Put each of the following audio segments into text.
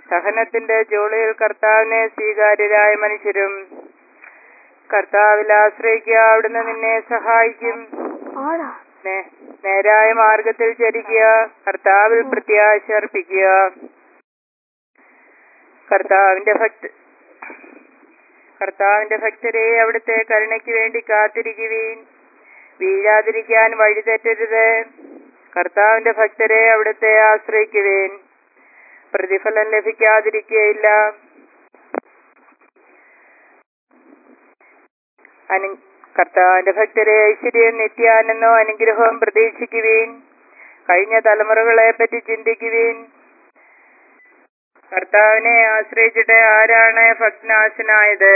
സഹനത്തിന്റെ ജോളിയിൽ കർത്താവിനെ സ്വീകാര്യരായ മനുഷ്യരും കർത്താവിൽ ആശ്രയിക്കുക അവിടുന്ന് നിന്നെ സഹായിക്കും ആടാ നേ- നേരായ മാർഗത്തിൽ ചരിക്കുക കർത്താവിൽ പ്രത്യാശ അർപ്പിക്കുക കർത്താവിന്റെ ഭക്ത കർത്താവിന്റെ ഭക്തരെ അവിടുത്തെ കരുണയ്ക്ക് വേണ്ടി കാത്തിരിക്കുവീൻ വീഴാതിരിക്കാൻ വഴിതെറ്റരുത് കർത്താവിന്റെ ഭക്തരെ അവിടുത്തെ ആശ്രയിക്കുവേൻ പ്രതിഫലം ലഭിക്കാതിരിക്കുകയില്ല അനു കർത്താവിന്റെ ഭക്തരെ ഐശ്വര്യം നിത്യാനന്ദോ അനുഗ്രഹവും പ്രതീക്ഷിക്കുവീൻ കഴിഞ്ഞ തലമുറകളെ പറ്റി ചിന്തിക്കുവീൻ കർത്താവിനെ ആശ്രയിച്ചിട്ട് ആരാണ് ഭക്തനാശനായത്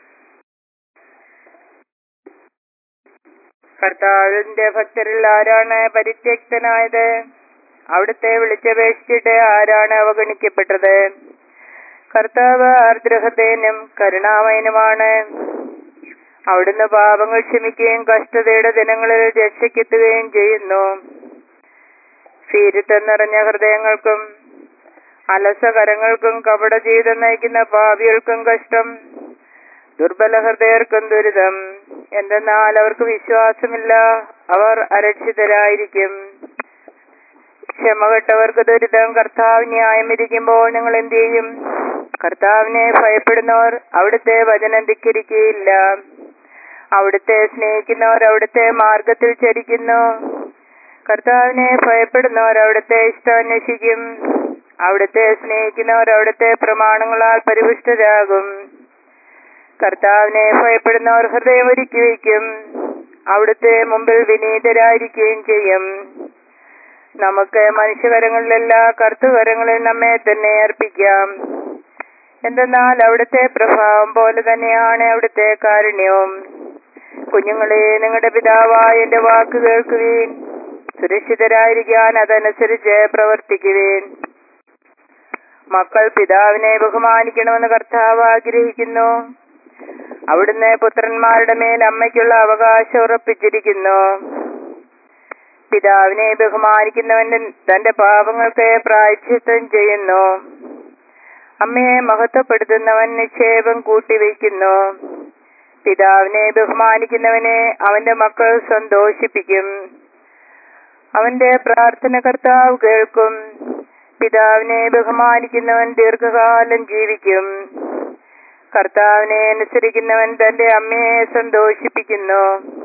കർത്താവിന്റെ ഭക്തരിൽ ആരാണ് പരിത്യക്തനായത് അവിടുത്തെ വിളിച്ചപേക്ഷിച്ചിട്ട് ആരാണ് അവഗണിക്കപ്പെട്ടത് കർത്താവ് ആർദ്രഹത്തേനും കരുണാമയനുമാണ് അവിടുന്ന് പാപങ്ങൾ ക്ഷമിക്കുകയും കഷ്ടതയുടെ ദിനങ്ങളിൽ രക്ഷയ്ക്കെത്തുകയും ചെയ്യുന്നു ഭീരുത്വം നിറഞ്ഞ ഹൃദയങ്ങൾക്കും അലസകരങ്ങൾക്കും കപട ജീവിതം നയിക്കുന്ന പാപികൾക്കും കഷ്ടം ദുർബല ഹൃദയർക്കും ദുരിതം എന്തെന്നാൽ അവർക്ക് വിശ്വാസമില്ല അവർ അരക്ഷിതരായിരിക്കും ക്ഷമകെട്ടവർക്ക് ദുരിതം കർത്താവ് ന്യായം വിധിക്കുമ്പോൾ നിങ്ങൾ എന്ത് ചെയ്യും കർത്താവിനെ ഭയപ്പെടുന്നവർ അവിടുത്തെ വചനം ധിക്കരിക്കുകയില്ല അവിടുത്തെ സ്നേഹിക്കുന്നവർ അവിടുത്തെ മാർഗത്തിൽ ചരിക്കുന്നു കർത്താവിനെ ഭയപ്പെടുന്നവർ അവിടുത്തെ ഇഷ്ടം അന്വേഷിക്കും അവിടുത്തെ സ്നേഹിക്കുന്നവർ അവിടുത്തെ പ്രമാണങ്ങളാൽ പരിപുഷ്ടരാകും കർത്താവിനെ ഭയപ്പെടുന്നവർ ഹൃദയം ഒരുക്കി വയ്ക്കും അവിടുത്തെ മുമ്പിൽ വിനീതരായിരിക്കുകയും ചെയ്യും നമുക്ക് മനുഷ്യകരങ്ങളിലല്ല കർത്തുകരങ്ങളിൽ നമ്മെ തന്നെ അർപ്പിക്കാം എന്തെന്നാൽ അവിടുത്തെ പ്രഭാവം പോലെ തന്നെയാണ് അവിടുത്തെ കാരുണ്യവും കുഞ്ഞുങ്ങളെ നിങ്ങളുടെ പിതാവായ എന്റെ വാക്ക് കേൾക്കുവീൻ സുരക്ഷിതരായിരിക്കാൻ അതനുസരിച്ച് പ്രവർത്തിക്കുവേൻ മക്കൾ പിതാവിനെ ബഹുമാനിക്കണമെന്ന് കർത്താവ് ആഗ്രഹിക്കുന്നു അവിടുന്ന് പുത്രന്മാരുടെ മേൽ അമ്മയ്ക്കുള്ള അവകാശം ഉറപ്പിച്ചിരിക്കുന്നു പിതാവിനെ ബഹുമാനിക്കുന്നവൻ തന്റെ പാപങ്ങൾക്ക് പ്രായച്ചിത്തം ചെയ്യുന്നു അമ്മയെ മഹത്വപ്പെടുത്തുന്നവൻ നിക്ഷേപം കൂട്ടിവയ്ക്കുന്നു പിതാവിനെ ബഹുമാനിക്കുന്നവനെ അവന്റെ മക്കൾ സന്തോഷിപ്പിക്കും അവന്റെ പ്രാർത്ഥന കർത്താവ് കേൾക്കും പിതാവിനെ ബഹുമാനിക്കുന്നവൻ ദീർഘകാലം ജീവിക്കും കർത്താവിനെ അനുസരിക്കുന്നവൻ തന്റെ അമ്മയെ സന്തോഷിപ്പിക്കുന്നു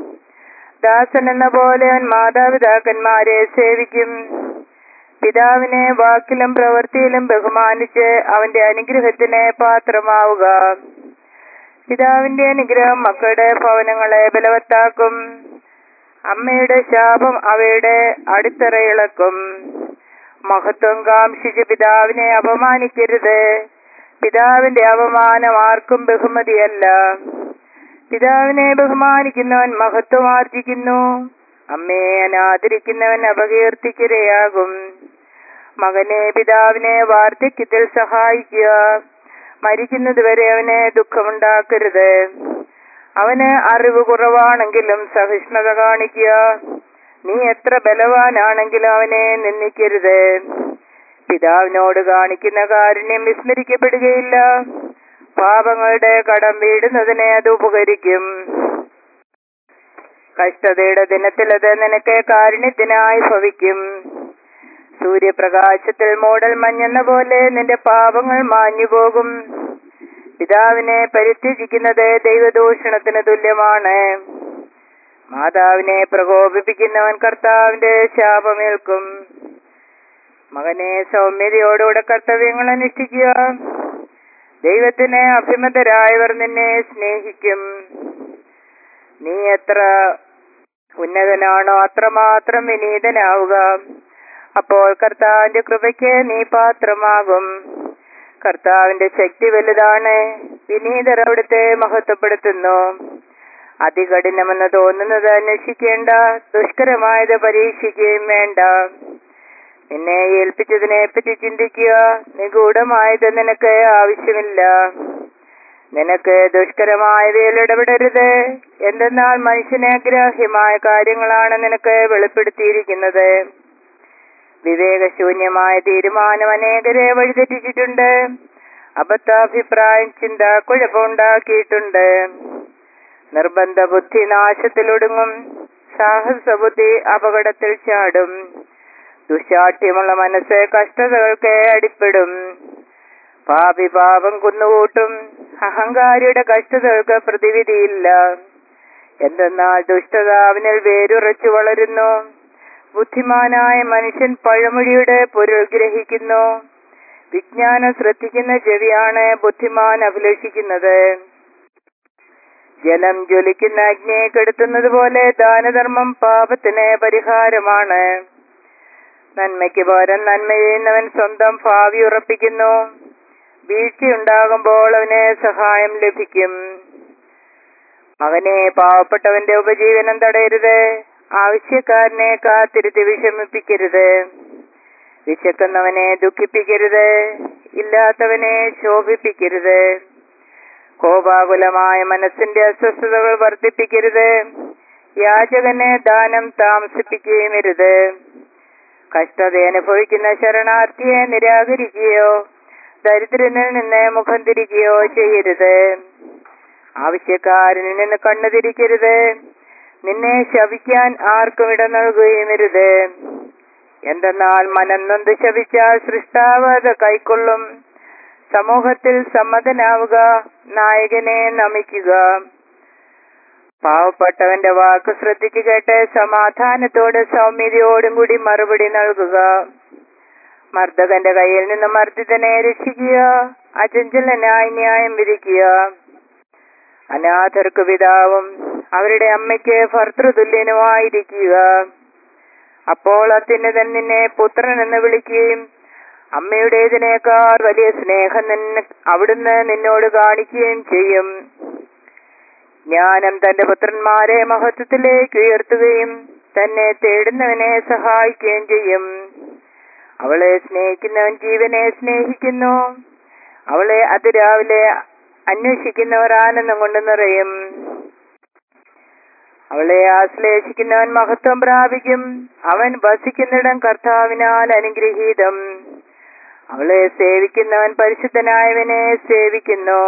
ദാസൻ എന്ന പോലെ അവൻ മാതാപിതാക്കന്മാരെ സേവിക്കും പിതാവിനെ വാക്കിലും പ്രവൃത്തിയിലും ബഹുമാനിച്ച് അവന്റെ അനുഗ്രഹത്തിന് പാത്രമാവുക പിതാവിന്റെ അനുഗ്രഹം മക്കളുടെ ഭവനങ്ങളെ ബലവത്താക്കും അമ്മയുടെ ശാപം അവയുടെ അടിത്തറയിളക്കും മഹത്വം കാംക്ഷിച്ച് പിതാവിനെ അപമാനിക്കരുത് പിതാവിന്റെ അപമാനം ആർക്കും ബഹുമതിയല്ല പിതാവിനെ ബഹുമാനിക്കുന്നവൻ മഹത്വം ആർജിക്കുന്നു അമ്മയെ അനാദരിക്കുന്നവൻ അപകീർത്തിക്കിരയാകും മകനെ പിതാവിനെ വാർദ്ധക്യത്തിൽ സഹായിക്കുക മരിക്കുന്നതുവരെ അവന് ദുഃഖമുണ്ടാക്കരുത് അവന് അറിവ് കുറവാണെങ്കിലും സഹിഷ്ണുത കാണിക്കുക നീ എത്ര ബലവാനാണെങ്കിലും അവനെ നിന്ദിക്കരുത് പിതാവിനോട് കാണിക്കുന്ന കാരുണ്യം വിസ്മരിക്കപ്പെടുകയില്ല പാപങ്ങളുടെ കടം വീടുന്നതിനെ അത് ഉപകരിക്കും കഷ്ടതയുടെ ദിനത്തിൽ അത് നിനക്ക് കാരുണ്യത്തിനായി ഭവിക്കും സൂര്യപ്രകാശത്തിൽ മൂടൽ മഞ്ഞെന്ന പോലെ നിന്റെ പാപങ്ങൾ മാഞ്ഞുപോകും പിതാവിനെ പരിത്യജിക്കുന്നത് ദൈവദൂഷണത്തിന് തുല്യമാണ് മാതാവിനെ പ്രകോപിപ്പിക്കുന്നവൻ കർത്താവിന്റെ ശാപമേൽക്കും മകനെ സൗമ്യതയോടുകൂടെ കർത്തവ്യങ്ങൾ അനുഷ്ഠിക്കുക ദൈവത്തിന് അഭിമതരായവർ നിന്നെ സ്നേഹിക്കും നീ എത്ര ഉന്നതനാണോ അത്രമാത്രം വിനീതനാവുക അപ്പോൾ കർത്താവിന്റെ കൃപയ്ക്ക് നീ പാത്രമാകും കർത്താവിന്റെ ശക്തി വലുതാണ് വിനീതർ അവിടുത്തെ മഹത്വപ്പെടുത്തുന്നു അതികഠിനമെന്ന് തോന്നുന്നത് അന്വേഷിക്കേണ്ട ദുഷ്കരമായത് പരീക്ഷിക്കുകയും വേണ്ട നിന്നെ ഏൽപ്പിച്ചതിനെ പറ്റി ചിന്തിക്കുക നിഗൂഢമായത് നിനക്ക് ആവശ്യമില്ല നിനക്ക് ദുഷ്കരമായവയിൽ ഇടപെടരുത് എന്തെന്നാൽ മനുഷ്യന് അഗ്രാഹ്യമായ കാര്യങ്ങളാണ് നിനക്ക് വെളിപ്പെടുത്തിയിരിക്കുന്നത് വിവേകശൂന്യമായ തീരുമാനം അനേകരെ വഴിതെറ്റിച്ചിട്ടുണ്ട് അബദ്ധാഭിപ്രായം ചിന്ത കുഴപ്പമുണ്ടാക്കിയിട്ടുണ്ട് നിർബന്ധ ബുദ്ധി നാശത്തിലൊടുങ്ങും സാഹസബുദ്ധി അപകടത്തിൽ ചാടും ദുശാഠ്യമുള്ള മനസ്സ് കഷ്ടതകൾക്ക് അടിപ്പെടും പാപി പാപം കുന്നുകൂട്ടും അഹങ്കാരിയുടെ കഷ്ടതകൾക്ക് പ്രതിവിധിയില്ല എന്തെന്നാൽ ദുഷ്ടത അവനിൽ വേരുറച്ചു വളരുന്നു ബുദ്ധിമാനായ മനുഷ്യൻ പഴമൊഴിയുടെ പൊരുൾ ഗ്രഹിക്കുന്നു വിജ്ഞാനം ശ്രദ്ധിക്കുന്ന ചെവിയാണ് ബുദ്ധിമാൻ അഭിലഷിക്കുന്നത് ജലം ജ്വലിക്കുന്ന അഗ്നിയെ കെടുത്തുന്നത് പോലെ ദാനധർമ്മം പാപത്തിന് പരിഹാരമാണ് നന്മയ്ക്ക് പകരം നന്മ ചെയ്യുന്നവൻ സ്വന്തം ഭാവി ഉറപ്പിക്കുന്നു വീഴ്ചയുണ്ടാകുമ്പോൾ അവന് സഹായം ലഭിക്കും മകനെ പാവപ്പെട്ടവന്റെ ഉപജീവനം തടയരുത് ആവശ്യക്കാരനെ കാത്തിരുത്തി വിഷമിപ്പിക്കരുത് വിശക്കുന്നവനെ ദുഃഖിപ്പിക്കരുത് ഇല്ലാത്തവനെ ശോഭിപ്പിക്കരുത് കോപാകുലമായ മനസ്സിന്റെ അസ്വസ്ഥതകൾ വർദ്ധിപ്പിക്കരുത് യാചകനെ ദാനം താമസിപ്പിക്കുകയും അരുത് കഷ്ടത അനുഭവിക്കുന്ന ശരണാർത്ഥിയെ നിരാകരിക്കുകയോ ദരിദ്രനിൽ നിന്ന് മുഖം തിരിക്കുകയോ ചെയ്യരുത് ആവശ്യക്കാരനിൽ നിന്ന് കണ്ണു തിരിക്കരുത് നിന്നെ ശവിക്കാൻ ആർക്കും ഇട നൽകുകയുമരുത് എന്തെന്നാൽ മനം നൊന്ത് ശവിച്ചാൽ സൃഷ്ടാവ് അത് കൈക്കൊള്ളും സമൂഹത്തിൽ സമ്മതനാവുക നായകനെ നമിക്കുക പാവപ്പെട്ടവന്റെ വാക്ക് ശ്രദ്ധിച്ചു കേട്ട് സമാധാനത്തോട് സൗമ്യതയോടും കൂടി മറുപടി നൽകുക മർദ്ദകന്റെ കയ്യിൽ നിന്ന് മർദ്ദിതനെ രക്ഷിക്കുക അചഞ്ചലനായി ന്യായം വിധിക്കുക അനാഥർക്ക് പിതാവും അവരുടെ അമ്മയ്ക്ക് ഭർത്തൃതുല്യനുമായിരിക്കുക അപ്പോൾ അത്യുന്നതൻ നിന്നെ പുത്രൻ എന്ന് വിളിക്കുകയും അമ്മയുടേതിനേക്കാൾ വലിയ സ്നേഹം നിന്നെ അവിടുന്ന് നിന്നോട് കാണിക്കുകയും ചെയ്യും ജ്ഞാനം തന്റെ പുത്രന്മാരെ മഹത്വത്തിലേക്ക് ഉയർത്തുകയും തന്നെ തേടുന്നവനെ സഹായിക്കുകയും ചെയ്യും അവളെ സ്നേഹിക്കുന്നവൻ ജീവനെ സ്നേഹിക്കുന്നു അവളെ അതിരാവിലെ അന്വേഷിക്കുന്നവർ ആനന്ദം കൊണ്ട് നിറയും അവളെ ആശ്ലേഷിക്കുന്നവൻ മഹത്വം പ്രാപിക്കും അവൻ വസിക്കുന്നിടം കർത്താവിനാൽ അനുഗ്രഹീതം അവളെ സേവിക്കുന്നവൻ പരിശുദ്ധനായവനെ സേവിക്കുന്നു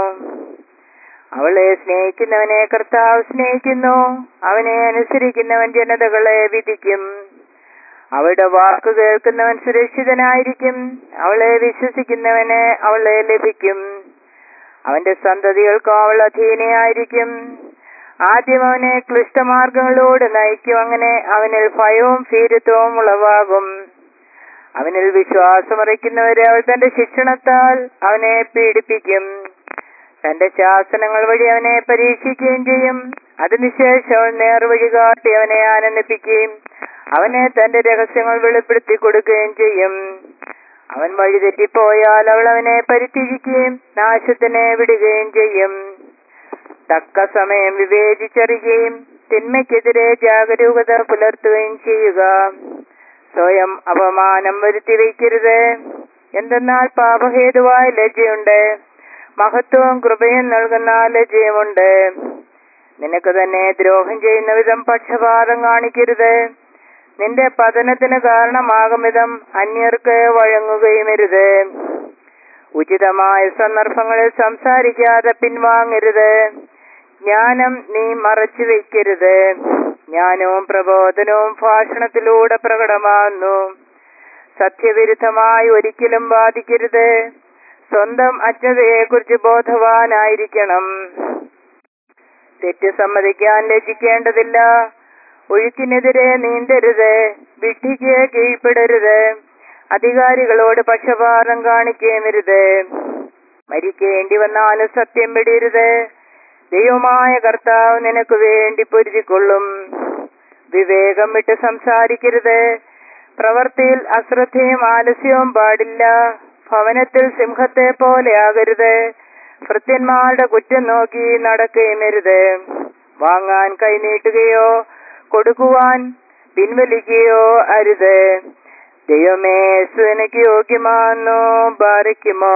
അവളെ സ്നേഹിക്കുന്നവനെ കർത്താവ് സ്നേഹിക്കുന്നു അവനെ അനുസരിക്കുന്നവൻ ജനതകളെ വിധിക്കും അവളുടെ വാക്ക് കേൾക്കുന്നവൻ സുരക്ഷിതനായിരിക്കും അവളെ വിശ്വസിക്കുന്നവന് അവളെ ലഭിക്കും അവന്റെ സന്തതികൾക്കും അവൾ അധീനയായിരിക്കും ആദ്യം അവനെ ക്ലിഷ്ടമാർഗങ്ങളോട് നയിക്കും അങ്ങനെ അവനിൽ ഭയവും ഭീരുത്വവും ഉളവാകും അവനിൽ വിശ്വാസമറിക്കുന്നവരെ അവൾ തന്റെ ശിക്ഷണത്താൽ അവനെ പീഡിപ്പിക്കും തന്റെ ശാസനങ്ങൾ വഴി അവനെ പരീക്ഷിക്കുകയും ചെയ്യും അതിനുശേഷം അവൾ നേർവഴി കാട്ടി അവനെ ആനന്ദിപ്പിക്കുകയും അവനെ തന്റെ രഹസ്യങ്ങൾ വെളിപ്പെടുത്തി കൊടുക്കുകയും ചെയ്യും അവൻ വഴി തെറ്റിപ്പോയാൽ അവൾ അവനെ പരിത്യജിക്കുകയും നാശത്തിനെ വിടുകയും ചെയ്യും തക്ക സമയം വിവേചിച്ചറിയുകയും തിന്മയ്ക്കെതിരെ ജാഗരൂകത പുലർത്തുകയും ചെയ്യുക സ്വയം അപമാനം വരുത്തി വയ്ക്കരുത് എന്തെന്നാൽ പാപഹേതുവായ ലജ്ജയുണ്ട് മഹത്വവും കൃപയും നൽകുന്ന ലജ്ജയുമുണ്ട് നിനക്ക് തന്നെ ദ്രോഹം ചെയ്യുന്ന വിധം പക്ഷപാതം കാണിക്കരുത് നിന്റെ പതനത്തിന് കാരണമാകും വിധം അന്യർക്ക് വഴങ്ങുകയുമരുത് ഉചിതമായ സന്ദർഭങ്ങളിൽ സംസാരിക്കാതെ പിൻവാങ്ങരുത് ജ്ഞാനം നീ മറച്ചു വെക്കരുത് ജ്ഞാനവും പ്രബോധനവും ഭാഷണത്തിലൂടെ പ്രകടമാകുന്നു സത്യവിരുദ്ധമായി ഒരിക്കലും ബാധിക്കരുത് സ്വന്തം അജ്ഞതയെക്കുറിച്ച് ബോധവാനായിരിക്കണം തെറ്റ് സമ്മതിക്കാൻ ലജിക്കേണ്ടതില്ല ഒഴുക്കിനെതിരെ നീന്തരുത് വിഡ്ഢിക്ക് കീഴ്പ്പെടരുത് അധികാരികളോട് പക്ഷപാതം കാണിക്കേമരുത് മരിക്കേണ്ടി വന്നാലും സത്യം വെടിയരുത് ദൈവമായ കർത്താവ് നിനക്ക് വേണ്ടി പൊരുതിക്കൊള്ളും വിവേകം വിട്ട് സംസാരിക്കരുത് പ്രവൃത്തിയിൽ അശ്രദ്ധയും ആലസ്യവും പാടില്ല ഭവനത്തിൽ സിംഹത്തെ പോലെ ആകരുത് ഭൃത്യന്മാരുടെ കുറ്റം നോക്കി നടക്കുകയുമരുത് വാങ്ങാൻ കൈനീട്ടുകയോ കൊടുക്കുവാൻ പിൻവലിക്കുകയോ അരുത് ദൈവമേ സുനക്ക് യോഗ്യമാണെന്നു ബാധിക്കുമോ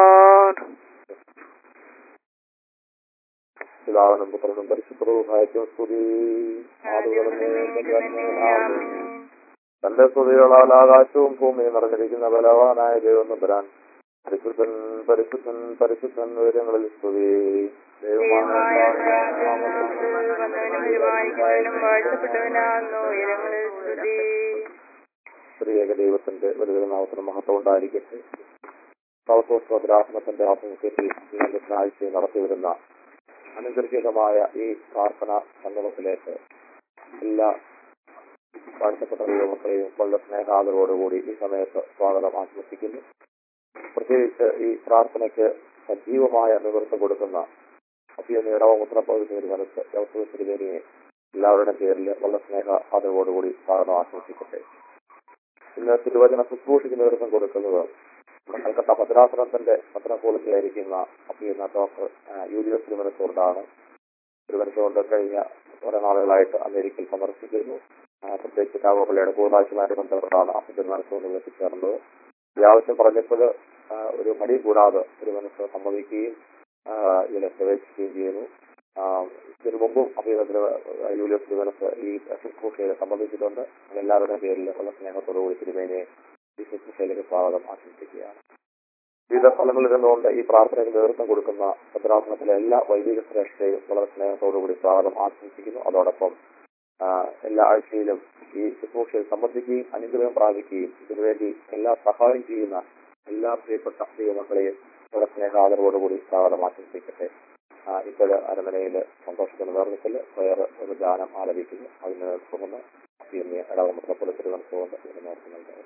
പിതാവിനും പുത്രനും പരിശുദ്ധവും സ്തുതി ആളുകളും തന്റെ സ്തുതികളാൽ ആകാശവും ഭൂമിയും നിറഞ്ഞിരിക്കുന്ന ബലവാനായ ദൈവം നമ്പുരാൻ പരിശുദ്ധൻ പരിശുദ്ധൻ പരിശുദ്ധൻ ഉയരങ്ങളിൽ സ്തുതി ദൈവമായ പരിപാലിക്കാനും വാഴ്ത്തപ്പെട്ടവനാകുന്നു ഉയരങ്ങളിൽ സ്തുതി സ്ത്രീയേക ദൈവത്തിന്റെ വലുതനാമത്തിന് മഹത്വം ഉണ്ടായിരിക്കട്ടെ സൗത്തോസ്വദ്രാസനത്തിന്റെ ആഭിമുഖ്യത്തിൽ ഇന്നത്തെ ആഴ്ച നടത്തിവരുന്ന അനുഗ്രഹീതമായ ഈ പ്രാർത്ഥന സംഗമത്തിലേക്ക് എല്ലാ വാഴ്ത്തപ്പെട്ട ദൈവമക്കളെയും വളരെ സ്നേഹാദരോടുകൂടി ഈ സമയത്ത് സ്വാഗതം ആശംസിക്കുന്നു പ്രത്യേകിച്ച് ഈ പ്രാർത്ഥനയ്ക്ക് സജീവമായ നേതൃത്വം കൊടുക്കുന്ന അഭിയന്ന് ഇടവമുദ്ര പകുതി മനസ്സ് ജോസഫ് തിരുവേനിയെ എല്ലാവരുടെയും പേരിൽ വളരെ സ്നേഹ ആദരവോടുകൂടി സ്വാഗതം ആശംസിക്കട്ടെ ഇന്ന് തിരുവചന ശുശ്രൂഷയ്ക്ക് നേതൃത്വം കൊടുക്കുന്നത് കൽക്കട്ട ഭദ്രാസനത്തിന്റെ പത്രപോളിസിയായിരിക്കുന്ന അഭിയുന്ന ഡോക്ടർ യൂലിയസ് തിരുവനന്തപുരത്താണ് തിരുവനന്തപുരം കഴിഞ്ഞ കുറെ നാളുകളായിട്ട് അമേരിക്കയിൽ സന്ദർശിക്കുന്നു ആ, പ്രത്യേകിച്ച് കാവപ്പള്ളിയുടെ കൂടാശുമായിട്ട് ബന്ധപ്പെട്ടാണ് തിരുവനന്തപുരം എത്തിച്ചേർന്നത് ഈ ആവശ്യം പറഞ്ഞപ്പോൾ ആ, ഒരു മടി കൂടാതെ തിരുവനന്തപുരം സമ്മതിക്കുകയും ആ, ഇതിനെ പ്രവേശിക്കുകയും ചെയ്യുന്നു ആ, ഇതിനു മുമ്പും അഭിനന്ദന യൂലിയസ് തിരുവനന്തപുരം ഈ ശുശ്രൂഷയെ സംബന്ധിച്ചിട്ടുണ്ട് എല്ലാവരുടെയും പേരിൽ വളരെ സ്നേഹത്തോടുകൂടി തിരുമേനെ ഈ ശുശ്രൂഷയിലേക്ക് സ്വാഗതം ആശംസിക്കുകയാണ് വിവിധ സ്ഥലങ്ങളിൽ നിന്നുകൊണ്ട് ഈ പ്രാർത്ഥനയ്ക്ക് നേതൃത്വം കൊടുക്കുന്ന ഭദ്രാസനത്തിലെ എല്ലാ വൈദിക ശ്രേഷ്ഠയും വളരെ സ്നേഹത്തോടുകൂടി സ്വാഗതം ആശംസിക്കുന്നു അതോടൊപ്പം ആ, എല്ലാ ആഴ്ചയിലും ഈ ശുശ്രൂഷയിൽ സംബന്ധിക്കുകയും അനുഗ്രഹം പ്രാപിക്കുകയും ഇതിനുവേണ്ടി എല്ലാ സഹായം ചെയ്യുന്ന എല്ലാ പ്രിയപ്പെട്ട ദൈവമക്കളെയും വളരെ സ്നേഹാദരവോടുകൂടി സ്വാഗതം ആശംസിക്കട്ടെ ആ, ഇപ്പോൾ അരമനയിൽ സന്തോഷത്തിന് നേതൃത്വത്തിൽ വേറെ ഒരു ഗാനം ആലപിക്കുന്നു അതിന് തുടർന്ന് പിന്നെ ഇടവമുട്ടപ്പോൾ തിരുവനന്തപുരം ഇതിന് നേതൃത്വം നൽകുന്നത്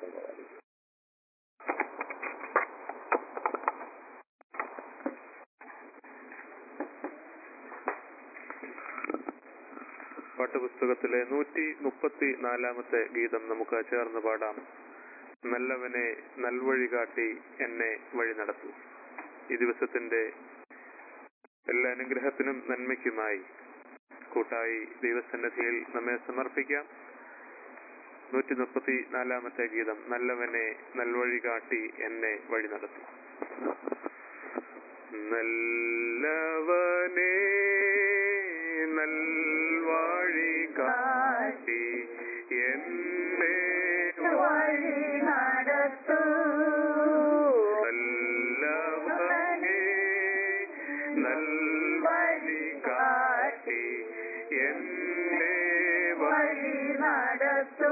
പാട്ടുപുസ്തകത്തിലെ നൂറ്റി മുപ്പത്തി നാലാമത്തെ ഗീതം നമുക്ക് ചേർന്ന് പാടാം നല്ലവനെ നൽവഴി കാട്ടി എന്നെ വഴി നടത്തൂ ഈ ദിവസത്തിന്റെ എല്ലാ അനുഗ്രഹത്തിനും നന്മയ്ക്കുമായി കൂട്ടായി ദൈവസന്നിധിയിൽ നമ്മെ സമർപ്പിക്കാം നൂറ്റി മുപ്പത്തി നാലാമത്തെ ഗീതം നല്ലവനെ നൽവഴി കാട്ടി എന്നെ വഴി നടത്തൂ നല്ലവനേ നൽവഴി കാട്ടി എന്നെ വഴി നടത്തൂ നല്ലവനേ നൽവഴി കാട്ടി എന്നെ വഴി നടത്തൂ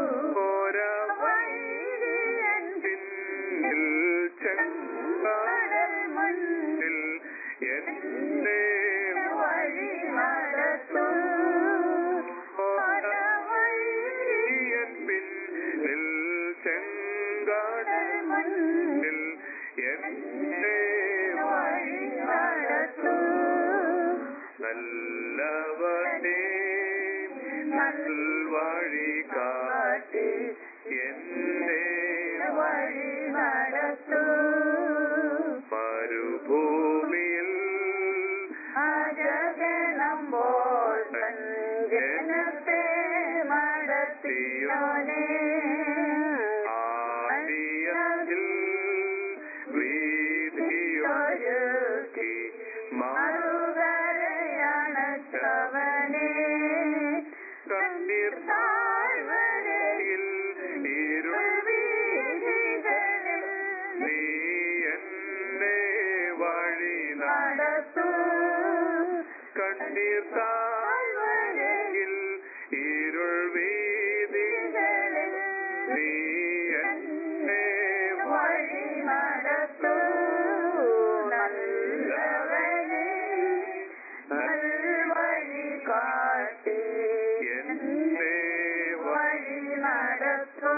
ഓരവൈരിയൻ പിന്നിൽ ചെങ്കടൽ മണ്ണിൽ എന്നെ വഴി നടത്തൂ ഓരവൈരിയൻ പിന്നിൽ ചെങ്കടൽ മണ്ണിൽ എന്നെ വഴി നടത്തൂ നല്ലവനേ നൽവഴി കാട്ടി എന്നെ വഴി നടത്തൂ മരുഭൂമിയിൽ അജഗണമ്പോൾ ജനത്തെ മടത്തിയോനെ ആദിയതിൽ വീതിയൊരുക്കി മറുകരയണച്ചവനെ കണ്ണീർ താഴ്വരയിൽ ഇരുൾ വീതികളിൽ നീ എന്നെ വഴി നടത്തൂ കണ്ണീർ താഴ്വരയിൽ ഇരുൾ വീതികളിൽ നീ എന്നെ വഴി നടത്തൂ നല്ലവനെ നൽവഴി കാട്ടി എന്നെ വഴി നടത്തൂ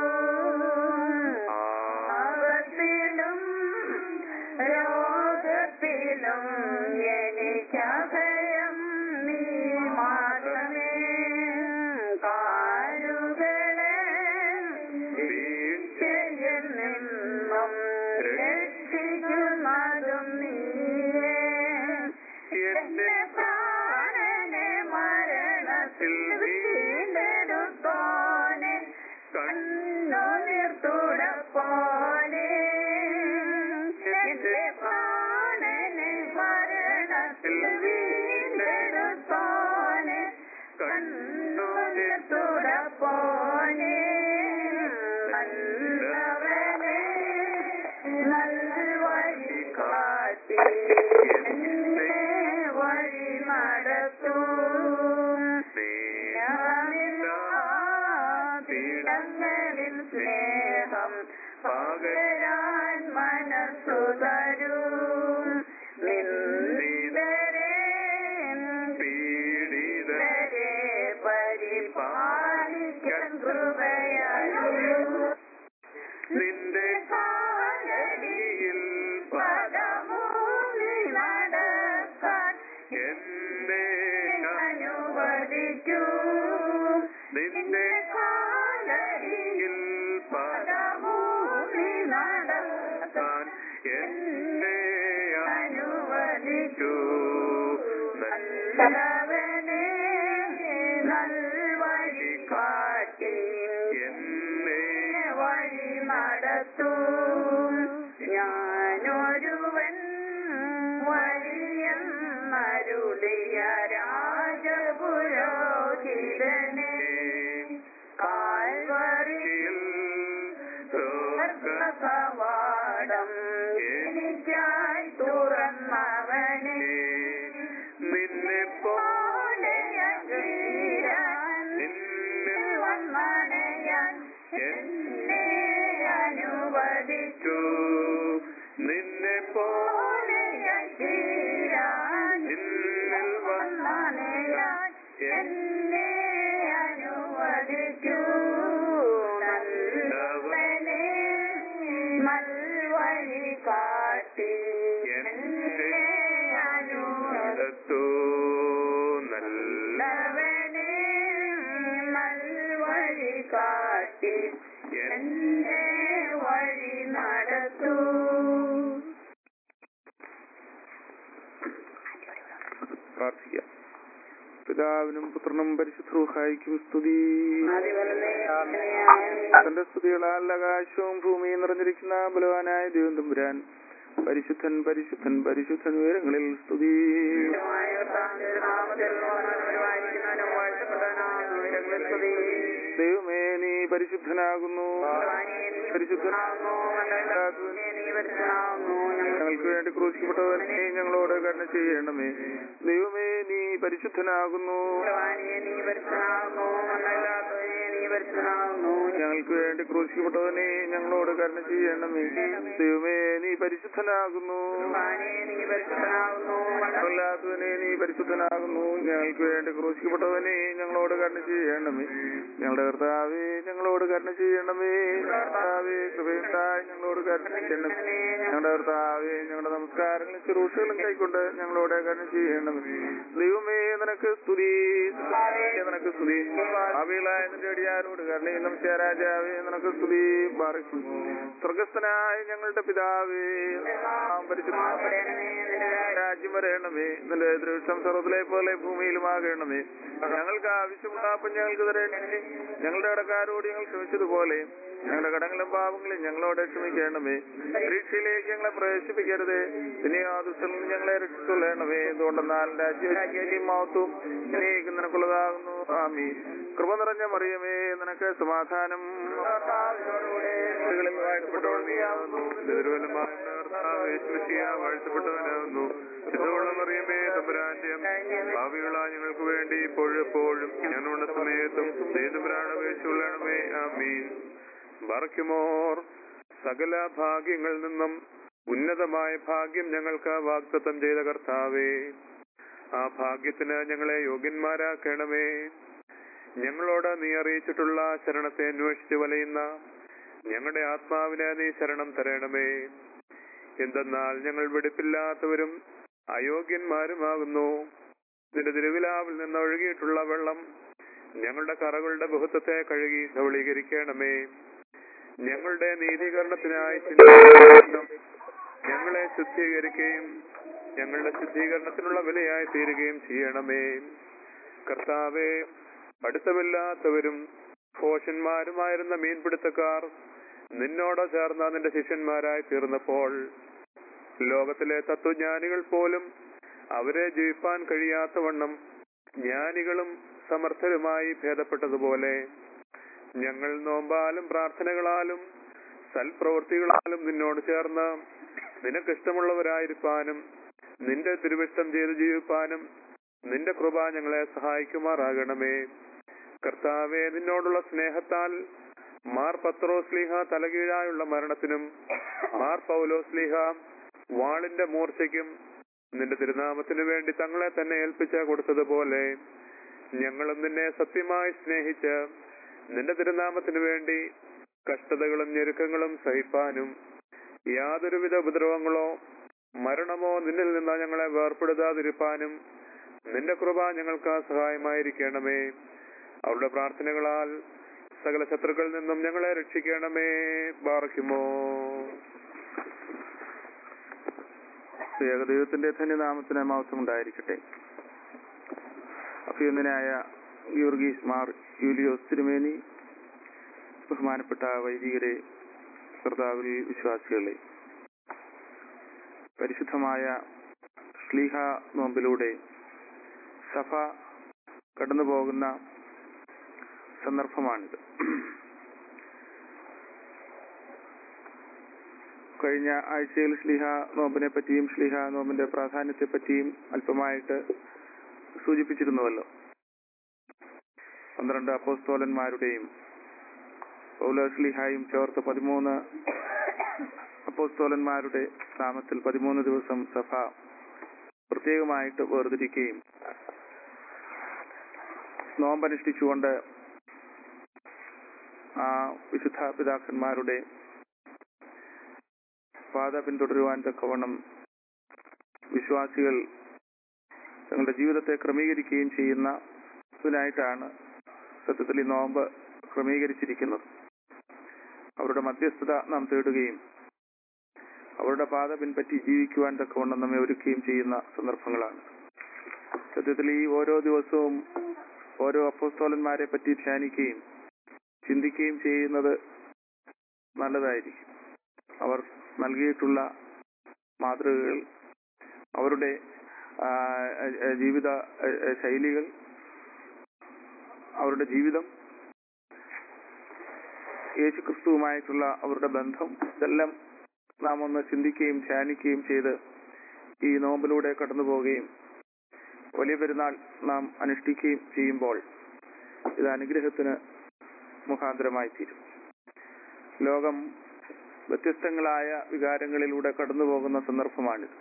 ആപത്തിലും രോഗത്തിലും എനിക്കഭയം നീ മാത്രമേ കാലുകളെ വീഴ്ചയിൽ നിന്നും രക്ഷിക്കുന്നതും നീയേ എന്റെ പ്രാണനെ മരണത്തിൽ വീണ്ടെടുത്തോനെ കണ്ണുനീർ തുടപ്പോനെ എന്റെ പ്രാണനെ മരണത്തിൽ വീണ്ടെടുത്തോനെ കണ്ണുനീർ തുടപ്പോനെ കാട്ടി എന്നെ വഴി നടത്തും പീഡങ്ങളിൽ സ്നേഹം പകരാൻ മനസ്സു തരും നിന്ദിതരെ പീഡിതരെ പരിപാലിക്കാൻ കൃപയാലും നിന്റെ കാലടിയിൽ പദമൂന്നി നടക്കാൻ എന്നെ അനുവദിക്കൂ നിന്റെ കാലടിയിൽ പദമൂന്നി നടക്കാൻ എന്നെ അനുവദിക്കൂ നല്ലവനെ നൽവഴി കാട്ടി എന്നെ വഴി നടത്തും ഞാനൊരുവൻ വഴിയെന്നരുളിയ രാജപുരോഹിതനെ കാൽവറിയിൽ സ്വർഗകവാടം എനിക്കായി തുറന്നവനെ നിന്നെ പോലെ നിന്നിൽ വന്നണയാൻ എന്നെ അനുവദിച്ചു നിന്നെ പോലെ നിന്നിൽ വന്നണയാൻ എന്നെ അനുവദിച്ചു നല്ലവനെ നൽവഴി കാട്ടി എന്നെ അനുവദിച്ചു നല്ലവനെ നൽവഴി കാട്ടി എന്നെ വഴി നടത്തൂ പ്രാർത്ഥിക്കാം പിതാവിനും പുത്രനും പരിശുദ്ധൂഹായിക്കും സ്തുതി തന്റെ സ്തുതികളാൽ ആകാശവും ഭൂമിയും നിറഞ്ഞിരിക്കുന്ന ബലവാനായ ദൈവം തമ്പുരാൻ പരിശുദ്ധൻ പരിശുദ്ധൻ പരിശുദ്ധൻ ഉയരങ്ങളിൽ സ്തുതി ദൈവമേ നീ പരിശുദ്ധനാകുന്നു പരിശുദ്ധനാകുന്നു ഞങ്ങൾക്ക് വേണ്ടി ക്രൂശിക്കപ്പെട്ടവനെ ഞങ്ങളോട് കരുണ ചെയ്യണമേ ദൈവമേ നീ പരിശുദ്ധനാകുന്നു ഞങ്ങൾക്ക് വേണ്ടി ക്രൂശിക്കപ്പെട്ടവനെ ഞങ്ങളോട് കരുണ ചെയ്യണമേ ദൈവമേ നീ പരിശുദ്ധനാകുന്നു അല്ലാത്തവനെ നീ പരിശുദ്ധനാകുന്നു ഞങ്ങൾക്ക് വേണ്ടി ക്രൂശിക്കപ്പെട്ടവനെ ഞങ്ങളോട് കരുണ ചെയ്യണമേ ഞങ്ങളുടെ കർത്താവേ ഞങ്ങളോട് കരുണ ചെയ്യണമേ കർത്താവേ കൃപയുണ്ടായി ഞങ്ങളോട് കരുണ ചെയ്യണമേ ഞങ്ങളുടെ കർത്താവേ ഞങ്ങളുടെ നമസ്കാരങ്ങളും ശുശ്രൂഷകളും കൈക്കൊണ്ട് ഞങ്ങളോട് കരുണ ചെയ്യണമേ ദൈവമേ നിനക്ക് സ്തുതി നിനക്ക് സ്തുതി അവിളായ നിന്റെ അടിയാരോട് കരുണയും നമസ്കാര രാജാവേ നിനക്ക് സ്തുതി പാർക്കുന്നു സ്വർഗസ്ഥനായ ഞങ്ങളുടെ പിതാവേ നാം പരിശുദ്ധ രാജ്യം വരയണമേ നിന്റെ ദൃഷ്ടം സർവത്തിലെ പോലെ ഭൂമിയിലുമാകണമേ ഞങ്ങൾക്ക് ആവശ്യമുള്ള അപ്പം ഞങ്ങൾക്ക് തരണമേ ഞങ്ങളുടെ കടക്കാരോട് ഞങ്ങൾ ക്ഷമിച്ചതുപോലെ ഞങ്ങളുടെ കടങ്ങളും പാപങ്ങളും ഞങ്ങളോട് ക്ഷമിക്കണമേ പരീക്ഷയിലേക്ക് ഞങ്ങളെ പ്രവേശിപ്പിക്കരുത് ഇനി ആ ദുഷ്ടങ്ങളിൽ ഞങ്ങളെ രക്ഷിച്ചുകൊള്ളണമേ എന്തുകൊണ്ടെന്നാൽ രാജ്യവും മഹത്വം ഇനിയേക്ക് നിനക്കുള്ളതാകുന്നു ആമി കൃപ നിറഞ്ഞ മറിയമേ നിനക്ക് സമാധാനം സ്ത്രീകളിൽ വാഴ്ത്തപ്പെട്ടവൾ നീയാവുന്നു തിരുവല്ലമായ കർത്താവേ, ശുശ്രൂഷയാ വാഴ്ത്തപ്പെട്ടവനാകുന്നു ചിത്രമുള്ള മറിയമേ തമ്പുരാന്റെ ഭാവികളാ ഞങ്ങൾക്ക് വേണ്ടി ഇപ്പോഴും എപ്പോഴും ഞങ്ങളുടെ സമയത്തും ദേതുപുരാണ അപേക്ഷയുള്ളണമേ ആമീൻ ബറക്കുമോർ സകല ഭാഗ്യങ്ങളിൽ നിന്നും ഉന്നതമായ ഭാഗ്യം ഞങ്ങൾക്ക് വാഗ്ദത്തം ചെയ്ത കർത്താവേ ആ ഭാഗ്യത്തിന് ഞങ്ങളെ യോഗ്യന്മാരാക്കണമേ ഞങ്ങളോട് നീ അറിയിച്ചിട്ടുള്ള ശരണത്തെ അന്വേഷിച്ച് വലയുന്ന ഞങ്ങളുടെ ആത്മാവിനെ നീ ശരണം തരണമേ എന്തെന്നാൽ ഞങ്ങൾ വെടിപ്പില്ലാത്തവരും അയോഗ്യന്മാരുമാകുന്നു നിന്റെ തിരുവിലാവിൽ നിന്ന് ഒഴുകിയിട്ടുള്ള വെള്ളം ഞങ്ങളുടെ കറകളുടെ ബഹുത്വത്തെ കഴുകി ധവളീകരിക്കണമേ ഞങ്ങളുടെ നീതീകരണത്തിനായി ചിന്തിക്കണം. ഞങ്ങളെ ശുദ്ധീകരിക്കുകയും ഞങ്ങളുടെ ശുദ്ധീകരണത്തിനുള്ള വിലയായി തീരുകയും ചെയ്യണമേ കർത്താവെ അടുത്തമില്ലാത്തവരും ഭോഷന്മാരുമായിരുന്ന മീൻപിടുത്തക്കാർ നിന്നോട് ചേർന്ന നിന്റെ ശിഷ്യന്മാരായി തീർന്നപ്പോൾ ലോകത്തിലെ തത്വജ്ഞാനികൾ പോലും അവരെ ജയിപ്പാൻ കഴിയാത്തവണ്ണം ജ്ഞാനികളും സമർത്ഥരുമായി ഭേദപ്പെട്ടതുപോലെ ഞങ്ങൾ നോമ്പാലും പ്രാർത്ഥനകളാലും സൽപ്രവൃത്തികളാലും നിന്നോട് ചേർന്ന് നിനക്കിഷ്ടമുള്ളവരായിരിക്കാനും നിന്റെ തിരുവിഷ്ടം ചെയ്ത് ജീവിപ്പാനും നിന്റെ കൃപ ഞങ്ങളെ സഹായിക്കുമാറാകണമേ കർത്താവെ നിന്നോടുള്ള സ്നേഹത്താൽ മാർ പത്രോസ്ലിഹ തലകീഴായുള്ള മരണത്തിനും മാർ പൗലോസ്ലിഹ വാളിന്റെ മൂർച്ചയ്ക്കും നിന്റെ തിരുനാമത്തിനു വേണ്ടി തങ്ങളെ തന്നെ ഏൽപ്പിച്ച കൊടുത്തതുപോലെ ഞങ്ങളും നിന്നെ സത്യമായി സ്നേഹിച്ച് നിന്റെ തിരുനാമത്തിനു വേണ്ടി കഷ്ടതകളും ഞെരുക്കങ്ങളും സഹിപ്പാനും യാതൊരുവിധ ഉപദ്രവങ്ങളോ മരണമോ നിന്നിൽ നിന്ന് ഞങ്ങളെ വേർപ്പെടുത്താതിരിപ്പാനും നിന്റെ കൃപ ഞങ്ങൾക്ക് സഹായമായിരിക്കണമേ അവരുടെ പ്രാർത്ഥനകളാൽ സകല ശത്രുക്കളിൽ നിന്നും ഞങ്ങളെ രക്ഷിക്കണമേ ബാറയ്ക്കുമോ ഏകദൈവത്തിന്റെ ധന്യനാമത്തിന് മഹത്വം ഉണ്ടായിരിക്കട്ടെ അഭിനന്ദനായ ഗീവർഗീസ് മാർ യൂലിയോസ് തിരുമേനി ബഹുമാനപ്പെട്ട വൈദികരെ കർത്താവിൽ വിശ്വാസികളെ പരിശുദ്ധമായ ശ്ലീഹ നോമ്പിലൂടെ സഭ കടന്നു പോകുന്ന സന്ദർഭമാണിത് കഴിഞ്ഞ ആഴ്ചയിൽ ശ്ലീഹ നോമ്പിനെ പറ്റിയും ശ്ലീഹ നോമ്പിന്റെ പ്രാധാന്യത്തെ പറ്റിയും അല്പമായിട്ട് സൂചിപ്പിച്ചിരുന്നുവല്ലോ പന്ത്രണ്ട് അപ്പോസ്തോലന്മാരുടെയും പൗലോസ്ലിഹായും ചേർത്ത് പതിമൂന്ന് അപ്പോസ്തോലന്മാരുടെ നാമത്തിൽ പതിമൂന്ന് ദിവസം സഭ പ്രത്യേകമായിട്ട് വേർതിരിക്കുകയും നോമ്പനുഷ്ഠിച്ചുകൊണ്ട് ആ വിശുദ്ധ പിതാക്കന്മാരുടെ പാത പിന്തുടരുവാൻ തക്കവണ്ണം വിശ്വാസികൾ തങ്ങളുടെ ജീവിതത്തെ ക്രമീകരിക്കുകയും ചെയ്യുന്ന ഇതിനായിട്ടാണ് സത്യത്തിൽ ഈ നോമ്പ് ക്രമീകരിച്ചിരിക്കുന്നത് അവരുടെ മധ്യസ്ഥത നാം തേടുകയും അവരുടെ പാത പിൻപറ്റി ജീവിക്കുവാൻ തക്കവണ്ണം നമ്മെ ഒരുക്കുകയും ചെയ്യുന്ന സന്ദർഭങ്ങളാണ് സത്യത്തിൽ ഈ ഓരോ ദിവസവും ഓരോ അപ്പോസ്തോലന്മാരെ പറ്റി ധ്യാനിക്കുകയും ചിന്തിക്കുകയും ചെയ്യുന്നത് നല്ലതായിരിക്കും അവർ നൽകിയിട്ടുള്ള മാതൃകകൾ അവരുടെ ആ, ആ, ജീവിത ആ, ആ, ശൈലികൾ അവരുടെ ജീവിതം യേശുക്രിസ്തുവുമായിട്ടുള്ള അവരുടെ ബന്ധം ഇതെല്ലാം നാം ഒന്ന് ചിന്തിക്കുകയും ധ്യാനിക്കുകയും ചെയ്ത് ഈ നോമ്പിലൂടെ കടന്നു പോവുകയും വലിയ പെരുന്നാൾ നാം അനുഷ്ഠിക്കുകയും ചെയ്യുമ്പോൾ ഇത് അനുഗ്രഹത്തിന് മുഖാന്തരമായി തീരും ലോകം വ്യത്യസ്തങ്ങളായ വികാരങ്ങളിലൂടെ കടന്നു പോകുന്ന സന്ദർഭമാണിത്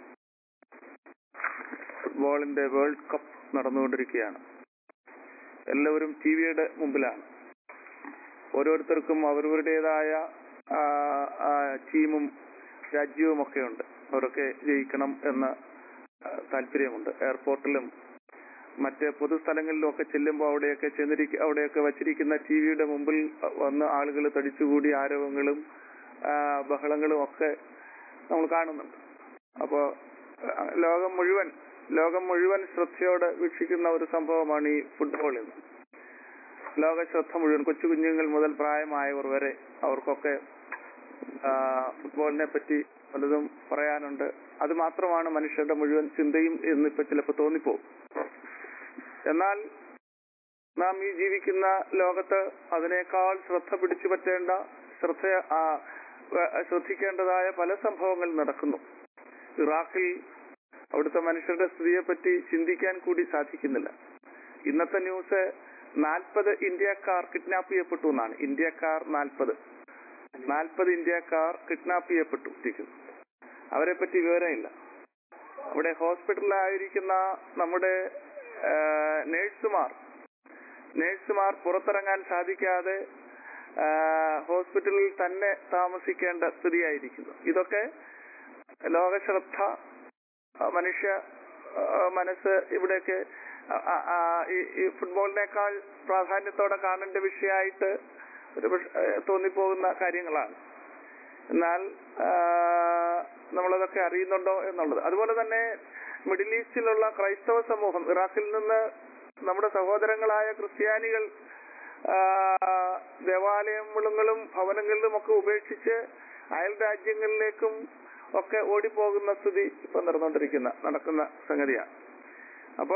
ഫുട്ബോളിന്റെ വേൾഡ് കപ്പ് നടന്നുകൊണ്ടിരിക്കുകയാണ് എല്ലാവരും ടി വിയുടെ മുമ്പിലാണ് ഓരോരുത്തർക്കും അവരവരുടേതായ ആ, ആ, ടീമും രാജ്യവും ഒക്കെ ഉണ്ട് അവരൊക്കെ ജയിക്കണം എന്ന് ആ, താല്പര്യമുണ്ട് എയർപോർട്ടിലും മറ്റ് പൊതുസ്ഥലങ്ങളിലും ഒക്കെ ചെല്ലുമ്പോൾ അവിടെയൊക്കെ ചെന്നിരിക്ക അവിടെയൊക്കെ വച്ചിരിക്കുന്ന ടി വിയുടെ മുമ്പിൽ വന്ന് ആളുകൾ തടിച്ചുകൂടി ആരവങ്ങളും ആ, ബഹളങ്ങളും ഒക്കെ നമ്മൾ കാണുന്നുണ്ട് അപ്പോ ആ, ലോകം മുഴുവൻ ലോകം മുഴുവൻ ശ്രദ്ധയോടെ വീക്ഷിക്കുന്ന ഒരു സംഭവമാണ് ഈ ഫുട്ബോൾ എന്ന് ലോക ശ്രദ്ധ മുഴുവൻ കൊച്ചു കുഞ്ഞുങ്ങൾ മുതൽ പ്രായമായവർ വരെ അവർക്കൊക്കെ ആ, ഫുട്ബോളിനെ പറ്റി പലതും പറയാനുണ്ട് അത് മാത്രമാണ് മനുഷ്യരുടെ മുഴുവൻ ചിന്തയും എന്നിപ്പോ ചിലപ്പോൾ തോന്നിപ്പോകും എന്നാൽ നാം ഈ ജീവിക്കുന്ന ലോകത്ത് അതിനേക്കാൾ ശ്രദ്ധ പിടിച്ചു പറ്റേണ്ട ശ്രദ്ധ ആ, വ- ശ്രദ്ധിക്കേണ്ടതായ പല സംഭവങ്ങൾ നടക്കുന്നു ഇറാഖിൽ അവിടുത്തെ മനുഷ്യരുടെ സ്ഥിതിയെ പറ്റി ചിന്തിക്കാൻ കൂടി സാധിക്കുന്നില്ല ഇന്നത്തെ ന്യൂസ് നാൽപ്പത് ഇന്ത്യക്കാർ കിഡ്നാപ്പ് ചെയ്യപ്പെട്ടു എന്നാണ് ഇന്ത്യക്കാർ നാൽപ്പത് നാൽപ്പത് ഇന്ത്യക്കാർ കിഡ്നാപ്പ് ചെയ്യപ്പെട്ടു ഇരിക്കുന്നു അവരെ പറ്റി വിവരമില്ല അവിടെ ഹോസ്പിറ്റലിലായിരിക്കുന്ന നമ്മുടെ ആ, നേഴ്സുമാർ നേഴ്സുമാർ പുറത്തിറങ്ങാൻ സാധിക്കാതെ ആ, ഹോസ്പിറ്റലിൽ തന്നെ താമസിക്കേണ്ട സ്ഥിതിയായിരിക്കുന്നു ഇതൊക്കെ ലോകശ്രദ്ധ ആ, മനുഷ്യ ആ, മനസ്സ് ഇവിടെയൊക്കെ ആ, ആ, ആ, ഈ ഈ ഫുട്ബോളിനേക്കാൾ പ്രാധാന്യത്തോടെ കാണേണ്ട വിഷയമായിട്ട് ഒരു പക്ഷ- ഏ, തോന്നിപ്പോകുന്ന കാര്യങ്ങളാണ് എന്നാൽ ആ, നമ്മളതൊക്കെ അറിയുന്നുണ്ടോ എന്നുള്ളത് അതുപോലെ തന്നെ മിഡിൽ ഈസ്റ്റിലുള്ള ക്രൈസ്തവ സമൂഹം ഇറാഖിൽ നിന്ന് നമ്മുടെ സഹോദരങ്ങളായ ക്രിസ്ത്യാനികൾ ആ, ദേവാലയങ്ങളും ഭവനങ്ങളിലും ഒക്കെ ഉപേക്ഷിച്ച് അയൽ രാജ്യങ്ങളിലേക്കും ഒക്കെ ഓടിപ്പോകുന്ന സ്ഥിതി ഇപ്പൊ നടന്നുകൊണ്ടിരിക്കുന്ന നടക്കുന്ന സംഗതിയാണ് അപ്പോ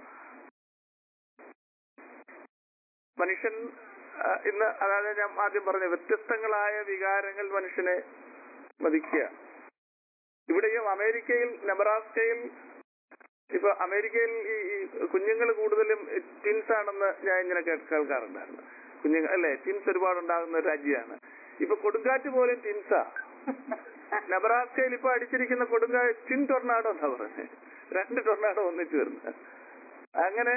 മനുഷ്യൻ ആ, ഇന്ന് അതായത് ഞാൻ ആദ്യം പറഞ്ഞ വ്യത്യസ്തങ്ങളായ വികാരങ്ങൾ മനുഷ്യനെ മതിക്കുക ഇവിടെയും അമേരിക്കയിൽ നെബ്രാസ്കയിൽ ഇപ്പൊ അമേരിക്കയിൽ ഈ കുഞ്ഞുങ്ങൾ കൂടുതലും ടിൻസ് ആണെന്ന് ഞാൻ ഇങ്ങനെ കേ- കേൾക്കാറുണ്ടായിരുന്നു കുഞ്ഞുങ്ങൾ അല്ലെ ടിൻസ് ഒരുപാട് ഉണ്ടാകുന്ന ഒരു രാജ്യമാണ് ഇപ്പൊ കൊടുങ്കാറ്റ് പോലും ടിൻസാ നെബ്രാസ്കയിൽ ഇപ്പൊ അടിച്ചിരിക്കുന്ന കൊടുങ്കാറ്റ് ടിൻ ടൊർണാഡോ എന്നാ പറഞ്ഞത് രണ്ട് ടൊർണാഡോ ഒന്നിച്ചു വരുന്നത് അങ്ങനെ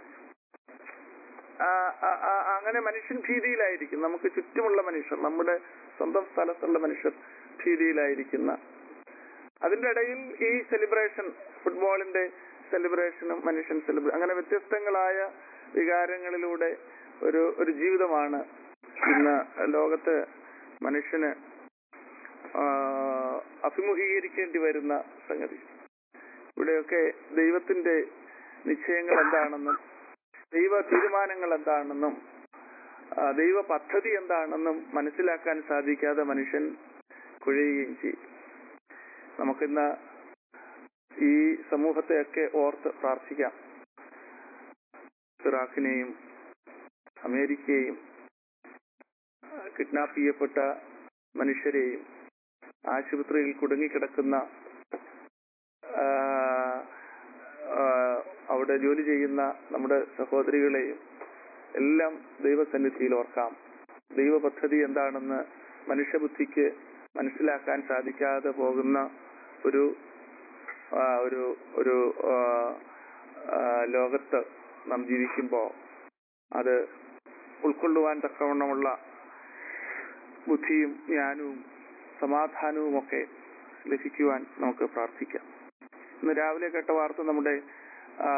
ആ, ആ, ആ, അങ്ങനെ മനുഷ്യൻ ഭീതിയിലായിരിക്കും നമുക്ക് ചുറ്റുമുള്ള മനുഷ്യർ നമ്മുടെ സ്വന്തം സ്ഥലത്തുള്ള മനുഷ്യർ ഭീതിയിലായിരിക്കുന്ന അതിന്റെ ഇടയിൽ ഈ സെലിബ്രേഷൻ ഫുട്ബോളിന്റെ സെലിബ്രേഷനും മനുഷ്യൻ സെലിബ്രേ അങ്ങനെ വ്യത്യസ്തങ്ങളായ വികാരങ്ങളിലൂടെ ഒരു ഒരു ജീവിതമാണ് ഇന്ന് ലോകത്ത് മനുഷ്യന് ആ, അഭിമുഖീകരിക്കേണ്ടി വരുന്ന സംഗതി ഇവിടെയൊക്കെ ദൈവത്തിന്റെ നിശ്ചയങ്ങൾ എന്താണെന്നും ദൈവ തീരുമാനങ്ങൾ എന്താണെന്നും ആ, ദൈവ പദ്ധതി എന്താണെന്നും മനസ്സിലാക്കാൻ സാധിക്കാതെ മനുഷ്യൻ കുഴയുകയും ചെയ്യും നമുക്കിന്ന് ഈ സമൂഹത്തെയൊക്കെ ഓർത്ത് പ്രാർത്ഥിക്കാം ഇറാഖിനെയും അമേരിക്കയെയും കിഡ്നാപ്പ് ചെയ്യപ്പെട്ട മനുഷ്യരെയും ആശുപത്രിയിൽ കുടുങ്ങിക്കിടക്കുന്ന ആ, ആ, അവിടെ ജോലി ചെയ്യുന്ന നമ്മുടെ സഹോദരികളെയും എല്ലാം ദൈവസന്നിധിയിൽ ഓർക്കാം ദൈവ പദ്ധതി എന്താണെന്ന് മനുഷ്യബുദ്ധിക്ക് മനസ്സിലാക്കാൻ സാധിക്കാതെ പോകുന്ന ഒരു ആ, ഒരു ഒരു ആ, ആ, ലോകത്ത് നാം ജീവിക്കുമ്പോൾ അത് ഉൾക്കൊള്ളുവാൻ തക്കവണ്ണമുള്ള ബുദ്ധിയും ജ്ഞാനവും സമാധാനവും ഒക്കെ ലഭിക്കുവാൻ നമുക്ക് പ്രാർത്ഥിക്കാം ഇന്ന് രാവിലെ കേട്ട വാർത്ത നമ്മുടെ ആ,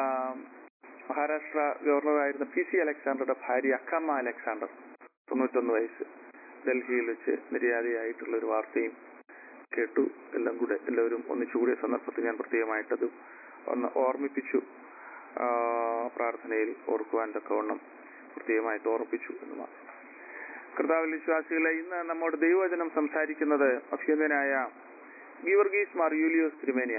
മഹാരാഷ്ട്ര ഗവർണറായിരുന്ന പി സി അലക്സാണ്ടറുടെ ഭാര്യ അക്കമ്മ അലക്സാണ്ടർ തൊണ്ണൂറ്റൊന്ന് വയസ്സ് ഡൽഹിയിൽ വെച്ച് നിര്യാതയായിട്ടുള്ള ഒരു വാർത്തയും കേട്ടു എല്ലാം കൂടെ എല്ലാവരും ഒന്നിച്ചുകൂടിയ സന്ദർഭത്തിൽ ഞാൻ പ്രത്യേകമായിട്ടത് ഒന്ന് ഓർമ്മിപ്പിച്ചു ആ, പ്രാർത്ഥനയിൽ ഓർക്കുവാൻ തക്കവണ്ണം പ്രത്യേകമായിട്ട് ഓർപ്പിച്ചു എന്ന് മാത്രം കർത്താവിൽ വിശ്വാസികളെ ഇന്ന് നമ്മോട് ദൈവവചനം സംസാരിക്കുന്നത് അഭ്യന്തനായ ഗീവർഗീസ് മാർ യൂലിയോസ് തിരുമേനിയ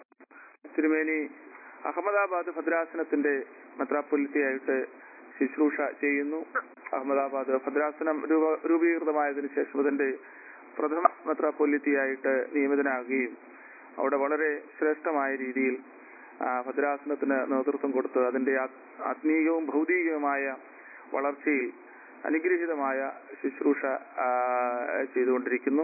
തിരുമേനി അഹമ്മദാബാദ് ഭദ്രാസനത്തിന്റെ മെത്രാപ്പൊലിത്തിയായിട്ട് ശുശ്രൂഷ ചെയ്യുന്നു അഹമ്മദാബാദ് ഭദ്രാസനം രൂപ രൂപീകൃതമായതിനു ശേഷം അതിന്റെ പ്രഥമ മെത്രാപ്പൊലിത്തിയായിട്ട് നിയമിതനാകുകയും അവിടെ വളരെ ശ്രേഷ്ഠമായ രീതിയിൽ ആ, ഭദ്രാസനത്തിന് നേതൃത്വം കൊടുത്ത് അതിന്റെ ആ- ആത്മീയവും ഭൗതികവുമായ വളർച്ചയിൽ അനുഗ്രഹീതമായ ശുശ്രൂഷ ആ, ചെയ്തുകൊണ്ടിരിക്കുന്നു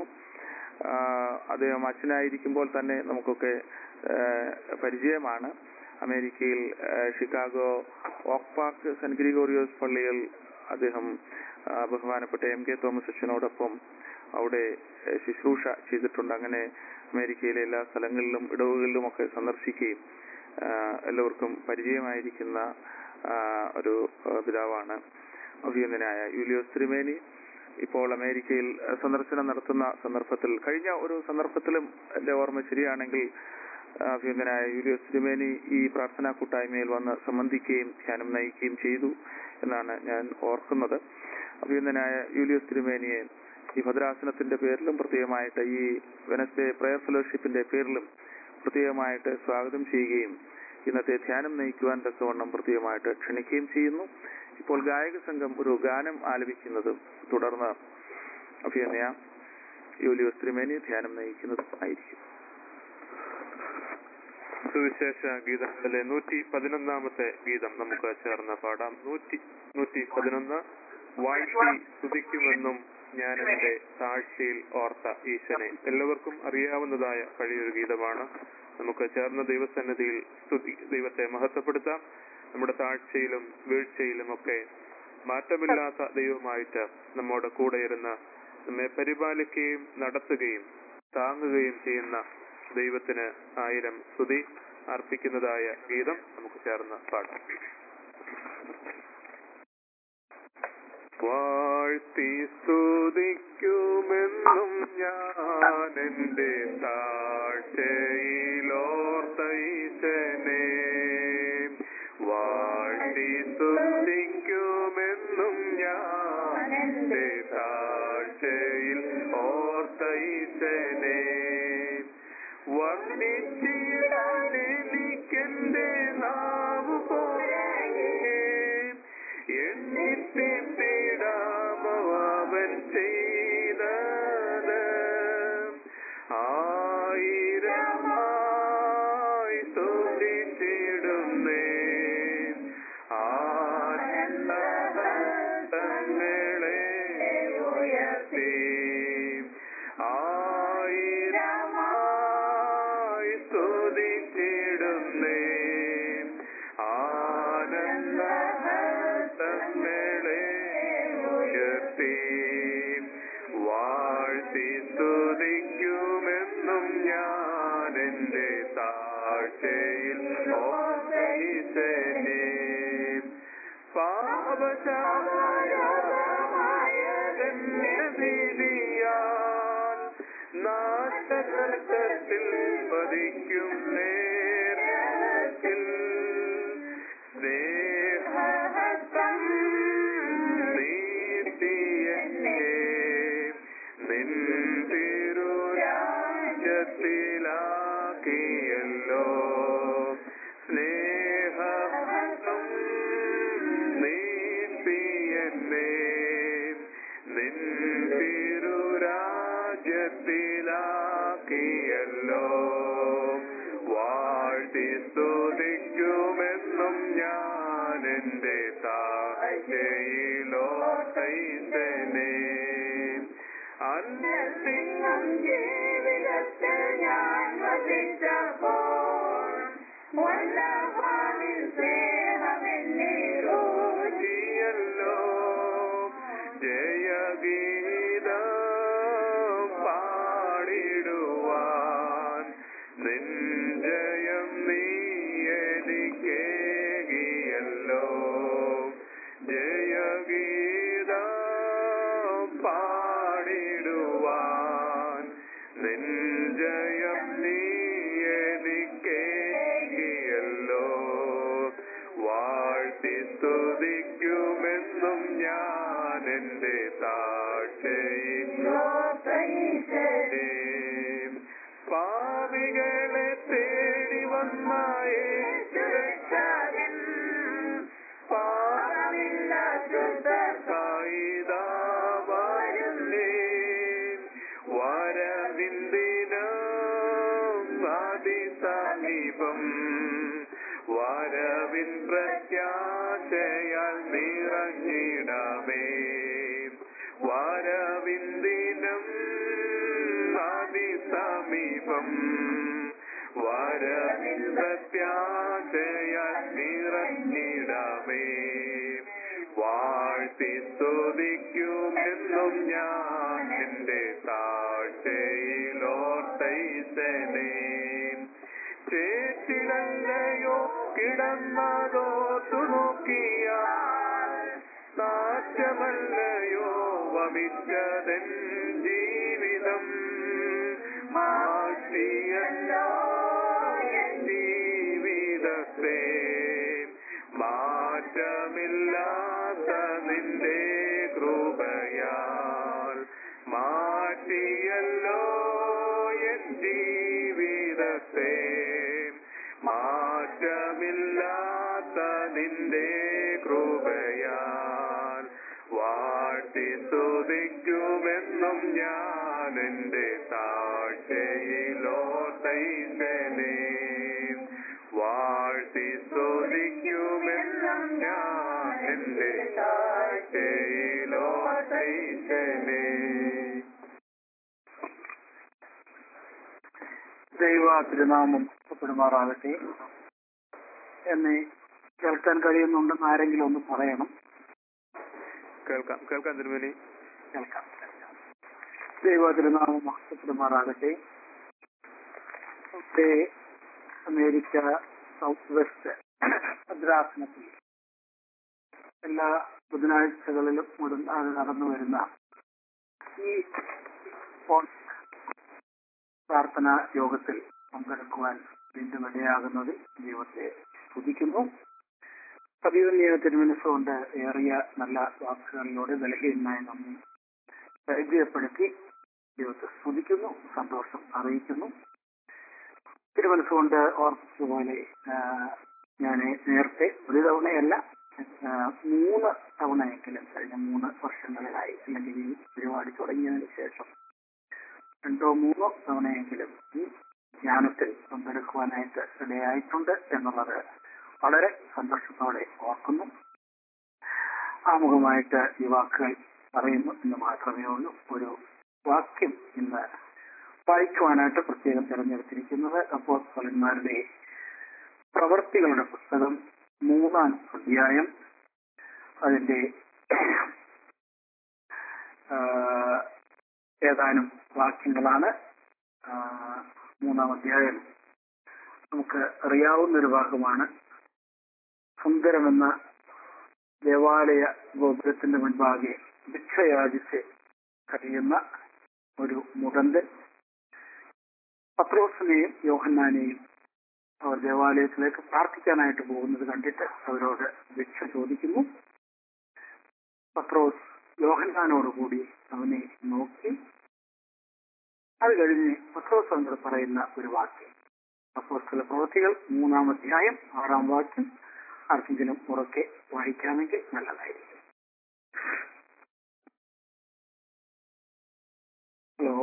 ആ, അദ്ദേഹം അച്ഛനായിരിക്കുമ്പോൾ തന്നെ നമുക്കൊക്കെ ആ, പരിചയമാണ് അമേരിക്കയിൽ ആ, Chicago Oak Park Saint Gregorios പള്ളിയിൽ അദ്ദേഹം ആ, ബഹുമാനപ്പെട്ട എം കെ തോമസ് അച്ഛനോടൊപ്പം അവിടെ ആ, ശുശ്രൂഷ ചെയ്തിട്ടുണ്ട് അങ്ങനെ അമേരിക്കയിലെ എല്ലാ സ്ഥലങ്ങളിലും ഇടവുകളിലും ഒക്കെ സന്ദർശിക്കുകയും ആ, എല്ലാവർക്കും പരിചയമായിരിക്കുന്ന ആ, ഒരു ആ, പിതാവാണ് അഭിനന്ദനായ യൂലിയോസ് തിരുമേനി ഇപ്പോൾ അമേരിക്കയിൽ അഹ് സന്ദർശനം നടത്തുന്ന സന്ദർഭത്തിൽ കഴിഞ്ഞ ഒരു സന്ദർഭത്തിലും എന്റെ ഓർമ്മ ശരിയാണെങ്കിൽ അഹ് അഭിനന്ദനായ യൂലിയോസ് തിരുമേനി ഈ പ്രാർത്ഥനാ കൂട്ടായ്മയിൽ വന്ന് സംബന്ധിക്കുകയും ധ്യാനം നയിക്കുകയും ചെയ്തു എന്നാണ് ഞാൻ ഓർക്കുന്നത് അഭിനന്ദനായ യൂലിയോസ് തിരുമേനിയെ ഈ ഭദ്രാസനത്തിന്റെ പേരിലും പ്രത്യേകമായിട്ട് ഈ വെനസ്ഡേ പ്രയർ ഫെലോഷിപ്പിന്റെ പേരിലും പ്രത്യേകമായിട്ട് സ്വാഗതം ചെയ്യുകയും ഇന്നത്തെ ധ്യാനം നയിക്കുവാൻ തക്കവണ്ണം പ്രത്യേകമായിട്ട് ക്ഷണിക്കുകയും ചെയ്യുന്നു ഇപ്പോൾ ഗായക സംഘം ഒരു ഗാനം ആലപിക്കുന്നതും തുടർന്ന് അഭിനയ യൂലിയോസ് തിരുമേനി ധ്യാനം നയിക്കുന്നതും ആയിരിക്കും സുവിശേഷ ഗീതങ്ങളിലെ നൂറ്റി പതിനൊന്നാമത്തെ ഗീതം നമുക്ക് ചേർന്ന് പാടാം നൂറ്റി നൂറ്റി പതിനൊന്ന് വാഴ്ത്തി സ്തുതിക്കുമെന്നും ഞാൻ എന്റെ താഴ്ചയിൽ ഓർത്ത ഈശനെ എല്ലാവർക്കും അറിയാവുന്നതായ പഴയൊരു ഗീതമാണ് നമുക്ക് ചേർന്ന ദൈവസന്നിധിയിൽ സ്തുതി ദൈവത്തെ മഹത്വപ്പെടുത്താം നമ്മുടെ താഴ്ചയിലും വീഴ്ചയിലും ഒക്കെ മാറ്റമില്ലാത്ത ദൈവമായിട്ട് നമ്മോട് കൂടെ ഇരുന്ന് നമ്മെ പരിപാലിക്കുകയും നടത്തുകയും താങ്ങുകയും ചെയ്യുന്ന ദൈവത്തിന് ആയിരം സ്തുതി അർപ്പിക്കുന്നതായ ഗീതം നമുക്ക് ചേർന്ന് പാടാം വാഴ്ത്തി സ്തുതിക്കുമെന്നും ഞാൻ എന്റെ താഴ്ചയിലോർത്ത ഈശനെ വാഴ്ത്തി സ്തുതിക്കുമെന്നും ഞാൻ എന്റെ താഴ്ചയിൽ ഓർത്ത ഈശനെ വർണ്ണിച്ചിടാൻ എനിക്കെന്റെ നാവ് പോലെ എണ്ണിത്തിടാമോ അവൻ ചെയ്തത് ആയിരം സ്തുതിച്ചിടുന്നേ ആനന്ദങ്ങളെ ഉയർത്തി ആയിരമായി സ്തുതിച്ചിടുന്നേ ആനന്ദങ്ങളെ ഉയർത്തി വാഴ്ത്തി സ്തുതിക്കുമെന്നും ഞാൻ എന്റെ താഴ്ചയിൽ ഓർമ്മയിസനെ പാപചാരമായതിയാൽ നാശകർക്കത്തിൽ പതിക്കും നേരത്തിൽ സ്നേഹഹസ്തം നീട്ടിയെന്നെ നിൻ തിരുരാജ്യത്തിലാക്കിയല്ലോ സ്നേഹഹസ്തം നീട്ടിയെന്നെ നിൻ തിരുരാജ്യത്തിലാക്കിയല്ലോ വാഴ്ത്തി സ്തുതിക്കുമെന്നും ഞാൻ എന്റെ താഴ്ചയിലോ തൈസനെ അന്നസിംഹം ജീവിതത്തെ ഞാൻ വസിച്ചപ്പോൾ വല്ലഭാവിൽ സ്നേഹമെന്നെ രോചിയല്ലോ ജയഗീതം പാടിടുവാൻ നിൻ ജയം നീ എനിക്കേകിയല്ലോ ജയഗീതം പാടിടുവാൻ നിൻ ജയം നീ എനിക്കേകിയല്ലോ വാഴ്ത്തി സ്തുതിക്കുമെന്നും ഞാൻ എന്റെ താഴ്ചയിലോ തൈസേ പാവികളെ തേടി വന്ന യേശുരക്ഷകൻ പാപമില്ല ശുദ്ധർക്കായിതാ വരുന്നേ വരവിന്ദിനം അതിസമീപം വരവിൻ പ്രത്യാശയാൽ നിറഞ്ഞിടമേ വരവിന്ദിനം അതിസമീപം വരവിൻ പ്രത്യാശയാൽ നിറഞ്ഞിടമേ വാഴ്ത്തി സ്തുതിക്കുമെന്നും ഞാൻ എന്റെ താഴ്ചയിലോർത്തൈസനെ ചേച്ചിലല്ലയോ കിടന്നതോർത്തു നോക്കിയാൽ സാധ്യമല്ലയോ വമിച്ചതൻ ജീവിതം മാറ്റിയല്ലോ എൻ ജീവിതത്തെ മാറ്റമില്ലാത്ത നിന്റെ കൃപയാൽ മാറ്റിയല്ലോ എൻ ജീവിതത്തെ മാറ്റമില്ലാത്ത നിന്റെ കൃപയാൽ വാഴ്ത്തി സ്തുതിക്കുമെന്നും ഞാൻ എന്റെ താഴ്ചയിലോ തൈസനെ വാഴ്ത്തി സ്തുതിക്കുമെന്നും ഞാൻ എന്റെ താഴ്ചയിലോ തൈസനെ ദൈവ തിരുനാമം പെടുമാറാകട്ടെ എന്നെ കേൾക്കാൻ കഴിയുന്നുണ്ടെന്ന് ആരെങ്കിലും ഒന്ന് പറയണം കേൾക്കാം കേൾക്കാം തിരുമേനി കേൾക്കാം ദൈവ തിരുനാമം മഹത്വപ്പെടുമാറാകട്ടെ ഇവിടെ അമേരിക്ക സൗത്ത് വെസ്റ്റ് ഭദ്രാസനത്തിൽ എല്ലാ ബുധനാഴ്ചകളിലും മുടങ്ങാതെ നടന്നു വരുന്ന ഈ ഫോൺ പ്രാർത്ഥനാ യോഗത്തിൽ പങ്കെടുക്കുവാൻ വീണ്ടും ഇടയാകുന്നതിൽ ദൈവത്തെ സ്തുതിക്കുന്നു പതിവ് നിയമത്തിന് മനസ്സുകൊണ്ട് ഏറിയ നല്ല വാക്കുകളിലൂടെ ബലഹീനമായി നമ്മെ പരിചയപ്പെടുത്തി ദൈവത്തെ സ്തുതിക്കുന്നു സന്തോഷം അറിയിക്കുന്നു തിരുമനസ്സുകൊണ്ട് ഓർപ്പിച്ചതുപോലെ ഞാൻ നേരത്തെ ഒരു തവണയല്ല ആ, മൂന്ന് തവണയെങ്കിലും കഴിഞ്ഞ മൂന്ന് വർഷങ്ങളിലായി അല്ലെങ്കിൽ ഈ പരിപാടി തുടങ്ങിയതിന് ശേഷം രണ്ടോ മൂന്നോ തവണയെങ്കിലും ഈ ധ്യാനത്തിൽ പങ്കെടുക്കുവാനായിട്ട് ഇടയായിട്ടുണ്ട് എന്നുള്ളത് വളരെ സന്തോഷത്തോടെ ഓർക്കുന്നു ആമുഖമായിട്ട് ഈ വാക്കുകൾ പറയുന്നു എന്ന് മാത്രമേ ഉള്ളൂ ഒരു വാക്യം ഇന്ന് വായിക്കുവാനായിട്ട് പ്രത്യേകം തിരഞ്ഞെടുത്തിരിക്കുന്നത് അപ്പോൾ ഫലന്മാരുടെ പ്രവർത്തികളുടെ പുസ്തകം മൂന്നാം അധ്യായം അതിന്റെ ആ, ഏതാനും വാക്യങ്ങളാണ് ആ, മൂന്നാം അധ്യായം നമുക്ക് അറിയാവുന്ന ഒരു ഭാഗമാണ് സുന്ദരമെന്ന ദേവാലയ ഗോപുരത്തിന്റെ മുൻപാകെ ഭിക്ഷയാചിച്ച് കഴിയുന്ന ഒരു മുടന്തൻ പത്രോസിനെയും യോഹന്നാനെയും അവർ ദേവാലയത്തിലേക്ക് പ്രാർത്ഥിക്കാനായിട്ട് പോകുന്നത് കണ്ടിട്ട് അവരോട് ഭിക്ഷ ചോദിക്കുന്നു പത്രോസ് യോഹന്നാനോടുകൂടി അവനെ നോക്കി അത് കഴിഞ്ഞ് പത്രോസ് അവർ പറയുന്ന ഒരു വാക്യം അപ്പോസ്തല പ്രവൃത്തികൾ മൂന്നാം അധ്യായം ആറാം വാക്യം ആർക്കെങ്കിലും ഉറക്കെ വായിക്കാമെങ്കിൽ നല്ലതായിരിക്കും ഹലോ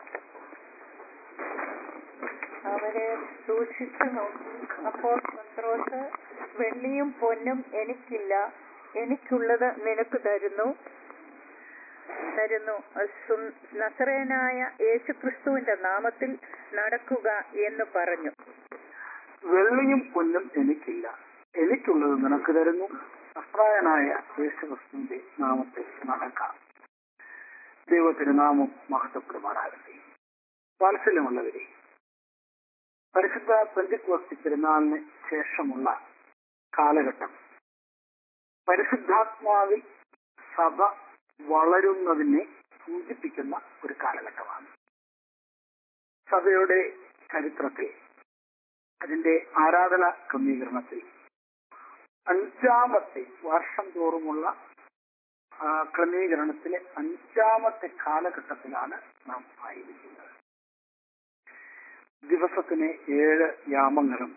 അവരെ സൂക്ഷിച്ചു നോക്കി അപ്പോൾ പത്രോസ് വെള്ളിയും പൊന്നും എനിക്കില്ല എനിക്കുള്ളത് നിനക്ക് തരുന്നു തരുന്നു സു- നസറേനായ യേശുക്രിസ്തുവിന്റെ നാമത്തിൽ നടക്കുക എന്ന് പറഞ്ഞു വെള്ളിയും പൊന്നും എനിക്കില്ല എനിക്കുള്ളത് നിനക്ക് തരുന്നു അസ്രായനായ യേശുക്രിസ്തുവിന്റെ നാമത്തിൽ നടക്കാം ദൈവത്തിന് നാമം മഹത്വപ്പെടുമാറാകട്ടെ വാത്സല്യമുള്ളവരെ പരിശുദ്ധ പെന്തിക്കോസ്തി പെരുന്നാളിന് ശേഷമുള്ള കാലഘട്ടം പരിശുദ്ധാത്മാവിൽ സഭ വളരുന്നതിനെ സൂചിപ്പിക്കുന്ന ഒരു കാലഘട്ടമാണ് സഭയുടെ ചരിത്രത്തിൽ അതിന്റെ ആരാധന ക്രമീകരണത്തിൽ അഞ്ചാമത്തെ വർഷം തോറുമുള്ള ആ, ക്രമീകരണത്തിലെ അഞ്ചാമത്തെ കാലഘട്ടത്തിലാണ് നാം ആയിരിക്കുന്നത് ദിവസത്തിന് ഏഴ് യാമങ്ങളും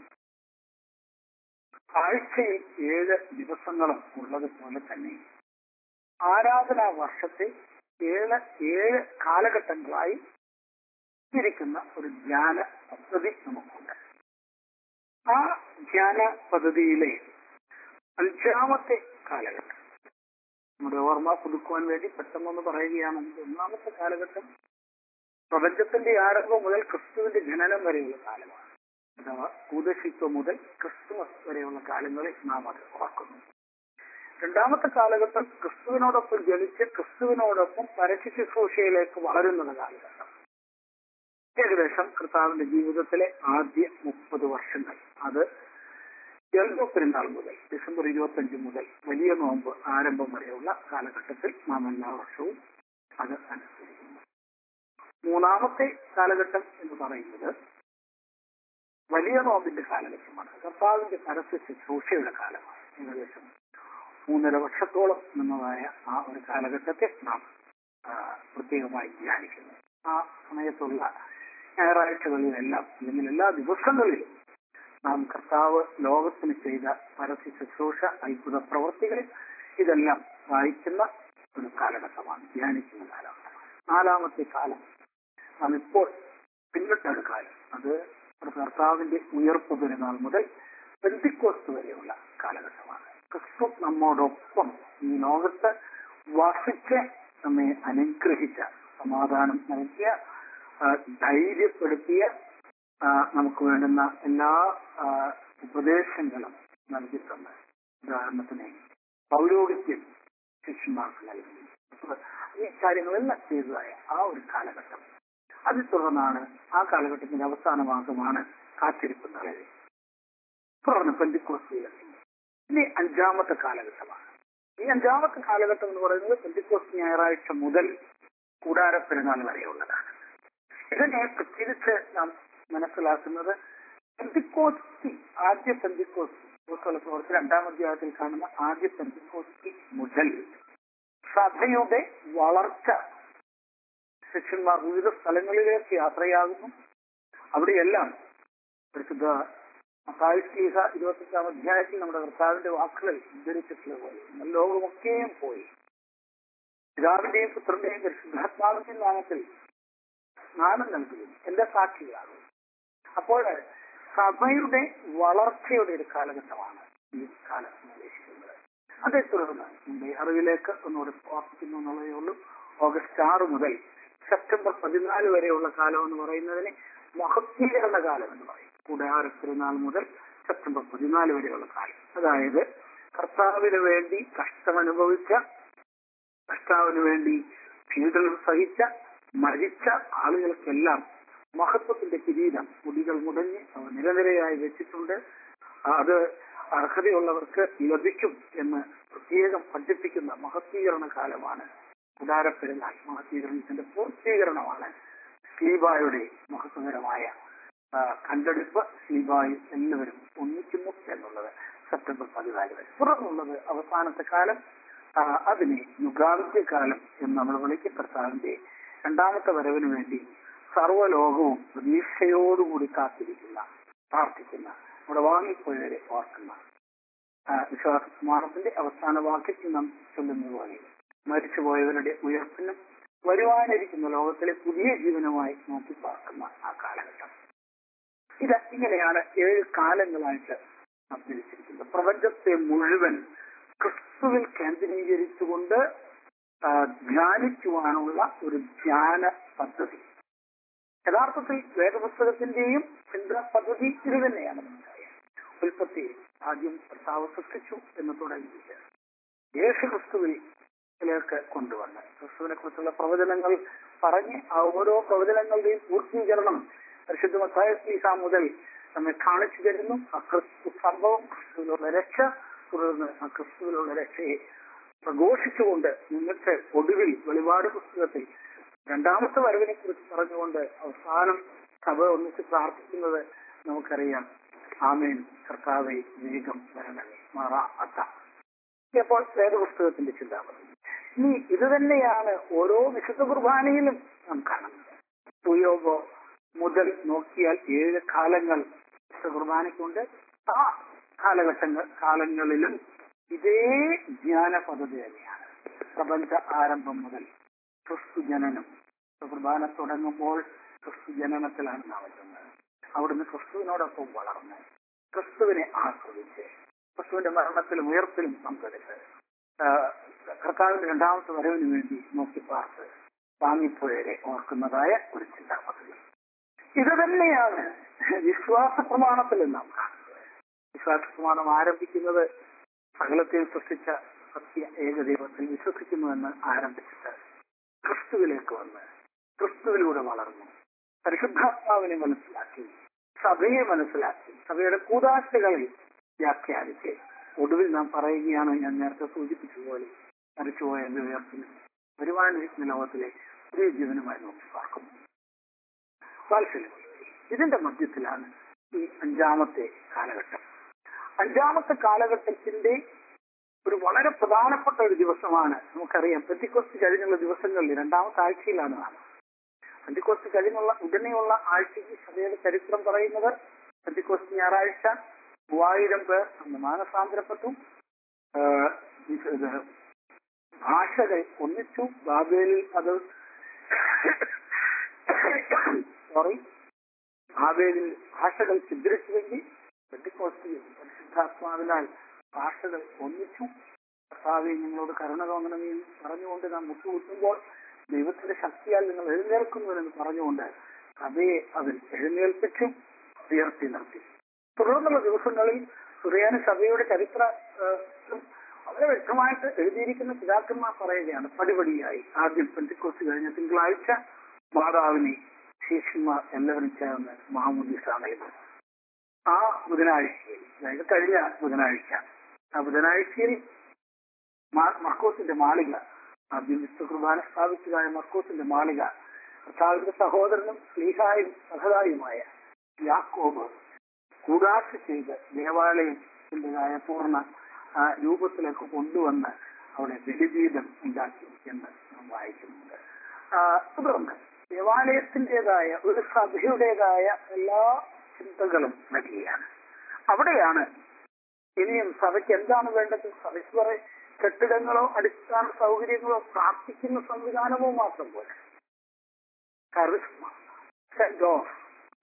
ആഴ്ചയിൽ ഏഴ് ദിവസങ്ങളും ഉള്ളതുപോലെ തന്നെ ആരാധനാ വർഷത്തെ ഏഴ് ഏഴ് കാലഘട്ടങ്ങളായി തിരിക്കുന്ന ഒരു ധ്യാന പദ്ധതി നമുക്കുണ്ട് ആ ധ്യാന പദ്ധതിയിലെ അഞ്ചാമത്തെ കാലഘട്ടം നമ്മുടെ ഓർമ്മ പുതുക്കുവാൻ വേണ്ടി പെട്ടെന്നൊന്ന് പറയുകയാണെങ്കിൽ ഒന്നാമത്തെ കാലഘട്ടം പ്രപഞ്ചത്തിന്റെ ആരംഭം മുതൽ ക്രിസ്തുവിന്റെ ജനനം വരെയുള്ള കാലമാണ് അഥവാ ഭൂതശിത്വം മുതൽ ക്രിസ്തുമസ് വരെയുള്ള കാലങ്ങളിൽ നാം അത് ഓർക്കുന്നു രണ്ടാമത്തെ കാലഘട്ടം ക്രിസ്തുവിനോടൊപ്പം ജനിച്ച് ക്രിസ്തുവിനോടൊപ്പം പരസ്യ ശുശ്രൂഷയിലേക്ക് വളരുന്നത് കാലഘട്ടം ഏകദേശം കർത്താവിന്റെ ജീവിതത്തിലെ ആദ്യ മുപ്പത് വർഷങ്ങൾ അത് എൽദോ പെരുന്നാൾ മുതൽ ഡിസംബർ ഇരുപത്തഞ്ച് മുതൽ വലിയ നോമ്പ് ആരംഭം വരെയുള്ള കാലഘട്ടത്തിൽ നാം എല്ലാ വർഷവും അത് അനുസരിക്കുന്നു മൂന്നാമത്തെ കാലഘട്ടം എന്ന് പറയുന്നത് വലിയ നോമ്പിന്റെ കാലഘട്ടമാണ് കർത്താവിന്റെ പരസ്യ ശുശ്രൂഷയുടെ കാലമാണ് ഏകദേശം മൂന്നര വർഷത്തോളം നിന്നതായ ആ ഒരു കാലഘട്ടത്തെ നാം ആ, പ്രത്യേകമായി ധ്യാനിക്കുന്നു ആ സമയത്തുള്ള ഞായറാഴ്ചകളിലെല്ലാം അല്ലെങ്കിൽ എല്ലാ ദിവസങ്ങളിലും നാം കർത്താവ് ലോകത്തിന് ചെയ്ത പരസ്യ ശുശ്രൂഷ അത്ഭുത പ്രവൃത്തികൾ ഇതെല്ലാം വായിക്കുന്ന ഒരു കാലഘട്ടമാണ് ധ്യാനിക്കുന്ന കാലഘട്ടമാണ് നാലാമത്തെ കാലം നാം ഇപ്പോൾ പിന്നിട്ടൊരു കാലം അത് കർത്താവിന്റെ ഉയർപ്പ് പെരുന്നാൾ മുതൽ പെന്തിക്കോസ്റ്റ് വരെയുള്ള കാലഘട്ടമാണ് ക്രിസ്തു നമ്മോടൊപ്പം ഈ ലോകത്ത് വസിച്ച് നമ്മെ അനുഗ്രഹിച്ച സമാധാനം നൽകിയ ആ, ധൈര്യപ്പെടുത്തിയ ആ, നമുക്ക് വേണ്ടുന്ന എല്ലാ ആ, ഉപദേശങ്ങളും നൽകിയിട്ടുണ്ട് ഉദാഹരണത്തിന് പൗരോഹിത്യം ശിഷ്യന്മാർക്ക് നൽകി ഈ കാര്യങ്ങളെല്ലാം ചെയ്തതായ ആ ഒരു കാലഘട്ടം അതിൽ തുടർന്നാണ് ആ കാലഘട്ടത്തിന്റെ അവസാന മാസമാണ് കാത്തിരിപ്പ് നാളുകൾ തുടർന്ന് പെന്തിക്കോസ് ഇനി അഞ്ചാമത്തെ കാലഘട്ടമാണ് ഈ അഞ്ചാമത്തെ കാലഘട്ടം എന്ന് പറയുന്നത് പെന്തിക്കോസ് ഞായറാഴ്ച മുതൽ കൂടാര പെരുന്നാൾ വരെയുള്ളതാണ് ഇതിനെ പ്രത്യേകിച്ച് നാം മനസ്സിലാക്കുന്നത് പെന്തിക്കോസ്തി ആദ്യ പെന്തിക്കോസ്തി അപ്പോസ്തല പ്രവർത്തി രണ്ടാം അധ്യായത്തിൽ കാണുന്ന ആദ്യ പെന്തിക്കോസ്തി മുതൽ സഭയുടെ വളർച്ച ശിഷ്യന്മാർ വിവിധ സ്ഥലങ്ങളിലേക്ക് യാത്രയാകുന്നു അവിടെയെല്ലാം പരിശുദ്ധ മത്തായിസ്ലീഹ ഇരുപത്തഞ്ചാം അധ്യായത്തിൽ നമ്മുടെ കർത്താവിന്റെ വാക്കുകൾ ഉദ്ധരിച്ചിട്ടുള്ള പോലെ നമ്മൾ ലോകമൊക്കെയും പോയി പിതാവിന്റെയും പുത്രന്റെയും പരിശുദ്ധാത്മാവിന്റെയും നാമത്തിൽ സ്നാനം നൽകുകയും എന്റെ സാക്ഷികളാകും അപ്പോൾ സഭയുടെ വളർച്ചയുടെ ഒരു കാലഘട്ടമാണ് ഈ കാലം ഉദ്ദേശിക്കുന്നത് അതേ തുടർന്ന് മുമ്പേ അറിവിലേക്ക് ഒന്നുകൂടെ ഓർപ്പിക്കുന്നു എന്നുള്ളതേ ഉള്ളൂ ഓഗസ്റ്റ് ആറ് മുതൽ സെപ്റ്റംബർ പതിനാല് വരെയുള്ള കാലം എന്ന് പറയുന്നതിന് മഹത്വീകരണ കാലം എന്ന് പറയും കൂടാര തിരുനാൾ മുതൽ സെപ്റ്റംബർ പതിനാല് വരെയുള്ള കാലം അതായത് കർത്താവിന് വേണ്ടി കഷ്ടമനുഭവിച്ച കർത്താവിന് വേണ്ടി പീഡനം സഹിച്ച മരിച്ച ആളുകൾക്കെല്ലാം മഹത്വത്തിന്റെ കിരീടം മുടികൾ മുടഞ്ഞ് അവ നിരനിരയായി വെച്ചിട്ടുണ്ട് അത് അർഹതയുള്ളവർക്ക് ലഭിക്കും എന്ന് പ്രത്യേകം പഠിപ്പിക്കുന്ന മഹത്വീകരണ കാലമാണ് ഉദാരപ്പെരുന്നാൾ മഹത്വീകരണത്തിന്റെ പൂർത്തീകരണമാണ് സ്ലീബായുടെ മഹത്വകരമായ ആ, കണ്ടെടുപ്പ് സ്ലീബായി എല്ലാവരും ഒന്നിക്കുന്നു എന്നുള്ളത് സെപ്റ്റംബർ പതിനാല് വരെ തുടർന്നുള്ളത് അവസാനത്തെ കാലം ആ, അതിനെ യുഗാന്ത്യ കാലം എന്ന് നമ്മൾ വിളിക്കും കർത്താവിന്റെ രണ്ടാമത്തെ വരവിന് വേണ്ടി സർവ്വലോകവും പ്രതീക്ഷയോടുകൂടി കാത്തിരിക്കുന്ന പ്രാർത്ഥിക്കുന്ന നമ്മുടെ വാങ്ങിപ്പോയവരെ ഓർക്കുന്ന ആ, വിശ്വാസ പ്രമാണത്തിന്റെ അവസാന വാക്യത്തിൽ നാം ചൊല്ലുന്നത് പോലെ മരിച്ചുപോയവരുടെ ഉയർപ്പിനും വരുവാനിരിക്കുന്ന ലോകത്തിലെ പുതിയ ജീവനുമായി നോക്കി പാർക്കുന്ന ആ കാലഘട്ടം ഇത് ഇങ്ങനെയാണ് ഏഴ് കാലങ്ങളായിട്ട് നാം തിരിച്ചിരിക്കുന്നത് പ്രപഞ്ചത്തെ മുഴുവൻ ക്രിസ്തുവിൽ കേന്ദ്രീകരിച്ചുകൊണ്ട് ആ, ധ്യാനിക്കുവാനുള്ള ഒരു ധ്യാന പദ്ധതി യഥാർത്ഥത്തിൽ വേദപുസ്തകത്തിന്റെയും ചിന്താ പദ്ധതി ഇത് തന്നെയാണ് നമുക്കറിയാം ഉൽപ്പത്തി ആദ്യം കർത്താവ് സൃഷ്ടിച്ചു എന്ന് തുടങ്ങിയിട്ട് യേശു ക്രിസ്തുവിലേക്ക് കൊണ്ടുവന്ന് ക്രിസ്തുവിനെ കുറിച്ചുള്ള പ്രവചനങ്ങൾ പറഞ്ഞ് ആ ഓരോ പ്രവചനങ്ങളുടെയും പൂർത്തീകരണം പരിശുദ്ധ മത്തായസ്ലീഹ മുതൽ നമ്മെ കാണിച്ചു തരുന്നു ആ ക്രിസ്തു സംഭവം ക്രിസ്തുവിലുള്ള രക്ഷ തുടർന്ന് ആ ക്രിസ്തുവിലുള്ള രക്ഷയെ പ്രഘോഷിച്ചുകൊണ്ട് നിങ്ങൾക്ക് ഒടുവിൽ വെളിപാട് പുസ്തകത്തിൽ രണ്ടാമത്തെ വരവിനെ കുറിച്ച് പറഞ്ഞുകൊണ്ട് അവസാനം സഭ ഒന്നിച്ച് പ്രാർത്ഥിക്കുന്നത് നമുക്കറിയാം ആമേൻ കർത്താവെ വേഗം വരണമേ മാറാ അത്ത അപ്പോൾ വേദപുസ്തകത്തിന്റെ ചിന്താമതി ഇനി ഇത് തന്നെയാണ് ഓരോ വിശുദ്ധ കുർബാനയിലും നാം കാണുന്നത് തുയോബോ മുതൽ നോക്കിയാൽ ഏഴ് കാലങ്ങൾ വിശുദ്ധ കുർബാനയ്ക്കുണ്ട് ആ കാലഘട്ടങ്ങൾ കാലങ്ങളിലും ഇതേ ജ്ഞാന പദ്ധതി തന്നെയാണ് പ്രപഞ്ച ആരംഭം മുതൽ ക്രിസ്തു ജനനം കുർബാന തുടങ്ങുമ്പോൾ ക്രിസ്തു ജനനത്തിലാണ് നാം എത്തുന്നത് അവിടുന്ന് ക്രിസ്തുവിനോടൊപ്പം വളർന്ന് ക്രിസ്തുവിനെ ആസ്വദിച്ച് ക്രിസ്തുവിന്റെ മരണത്തിലും ഉയർപ്പിലും പങ്കെടുത്ത് ആ, കർത്താവിന്റെ രണ്ടാമത്തെ വരവിന് വേണ്ടി നോക്കി പാർത്ത് വാങ്ങിപ്പോയവരെ ഓർക്കുന്നതായ ഒരു ചിന്താ പദ്ധതി ഇത് തന്നെയാണ് വിശ്വാസ പ്രമാണത്തിൽ നാം കാണുന്നത് വിശ്വാസ പ്രമാണം ആരംഭിക്കുന്നത് സകലത്തെയും സൃഷ്ടിച്ച സത്യ ഏകദൈവത്തിൽ വിശ്വസിക്കുന്നുവെന്ന് ആരംഭിച്ചിട്ട് ക്രിസ്തുവിലേക്ക് വന്ന് ക്രിസ്തുവിലൂടെ വളർന്നു പരിശുദ്ധാത്മാവിനെ മനസ്സിലാക്കി സഭയെ മനസ്സിലാക്കി സഭയുടെ കൂതാശകളെ വ്യാഖ്യാനിച്ച് ഒടുവിൽ നാം പറയുകയാണ് ഞാൻ നേരത്തെ സൂചിപ്പിച്ചതുപോലെ മരിച്ചുപോയ എന്റെ ഉയർപ്പിനും വരുവാനിരിക്കുന്ന ലോകത്തിലെ പുതിയ ജീവനുമായി നോക്കി പാർക്കുന്നു വാത്സല്യം ഇതിന്റെ മധ്യത്തിലാണ് ഈ അഞ്ചാമത്തെ കാലഘട്ടം അഞ്ചാമത്തെ കാലഘട്ടത്തിന്റെ ഒരു വളരെ പ്രധാനപ്പെട്ട ഒരു ദിവസമാണ് നമുക്കറിയാം പെന്തിക്കോസ്റ്റ് കഴിഞ്ഞുള്ള ദിവസങ്ങളിൽ രണ്ടാമത്തെ ആഴ്ചയിലാണ് നാം പെന്തിക്കോസ്റ്റ് കഴിഞ്ഞുള്ള ഉടനെയുള്ള ആഴ്ചയ്ക്ക് സഭയുടെ ചരിത്രം പറയുന്നത് പെന്തിക്കോസ്റ്റ് ഞായറാഴ്ച മൂവായിരം പേർ അന്ന് മാനസാന്തരപ്പെട്ടു ആ, ഇത് ഇത് ഭാഷകൾ ഒന്നിച്ചു ബാബേലിൽ അത് സോറി ബാബേലിൽ ഭാഷകൾ ഛിദ്രിച്ചുവെങ്കിൽ പെന്തിക്കോസ്റ്റിൽ പരിശുദ്ധാത്മാവിനാൽ ഭാഷകൾ ഒന്നിച്ചു കർത്താവെ നിങ്ങളോട് കരുണ തോന്നണമേ എന്ന് പറഞ്ഞുകൊണ്ട് നാം മുട്ടുകുത്തുമ്പോൾ ദൈവത്തിന്റെ ശക്തിയാൽ നിങ്ങൾ എഴുന്നേൽക്കുന്നുവെന്ന് പറഞ്ഞുകൊണ്ട് സഭയെ അതിൽ എഴുന്നേൽപ്പിച്ചു ഉയർത്തി നിർത്തി തുടർന്നുള്ള ദിവസങ്ങളിൽ സുറിയാനി സഭയുടെ ചരിത്ര ആ, വളരെ വ്യക്തമായിട്ട് എഴുതിയിരിക്കുന്ന പിതാക്കന്മാർ പറയുകയാണ് പടിപടിയായി ആദ്യം പെന്തിക്കോസ് കഴിഞ്ഞ തിങ്കളാഴ്ച മാതാവിനെ ശിഷ്യന്മാർ എല്ലാവരും ചേർന്ന് മഹാമുദ്ദീസ നൽകി ആ ബുധനാഴ്ചയിൽ അതായത് കഴിഞ്ഞ ബുധനാഴ്ച ആ ബുധനാഴ്ചയിൽ മാ- മർക്കോസിന്റെ മാളിക ആദ്യം വിശുദ്ധ കുർബാന സ്ഥാപിച്ചതായ മർക്കോസിന്റെ മാളിക കർത്താവിന്റെ സഹോദരനും സ്ലീഹായും സഹതായുമായ യാക്കോബ് കൂടാശ ചെയ്ത് ദേവാലയത്തിൻ്റെതായ പൂർണ്ണ ആ, രൂപത്തിലേക്ക് കൊണ്ടുവന്ന് അവിടെ ബലിപീഠം ഉണ്ടാക്കി എന്ന് നാം വായിക്കുന്നുണ്ട് ആ, തുടർന്ന് ദേവാലയത്തിൻ്റെതായ ഒരു സഭയുടേതായ എല്ലാ ചിന്തകളും വരികയാണ് അവിടെയാണ് ഇനിയും സഭയ്ക്ക് എന്താണ് വേണ്ടത് സഭയ്ക്ക് കുറെ കെട്ടിടങ്ങളോ അടിസ്ഥാന സൗകര്യങ്ങളോ പ്രാർത്ഥിക്കുന്ന സംവിധാനമോ മാത്രം പോലെ കറിസ്മ സെന്റ് ഓഫ്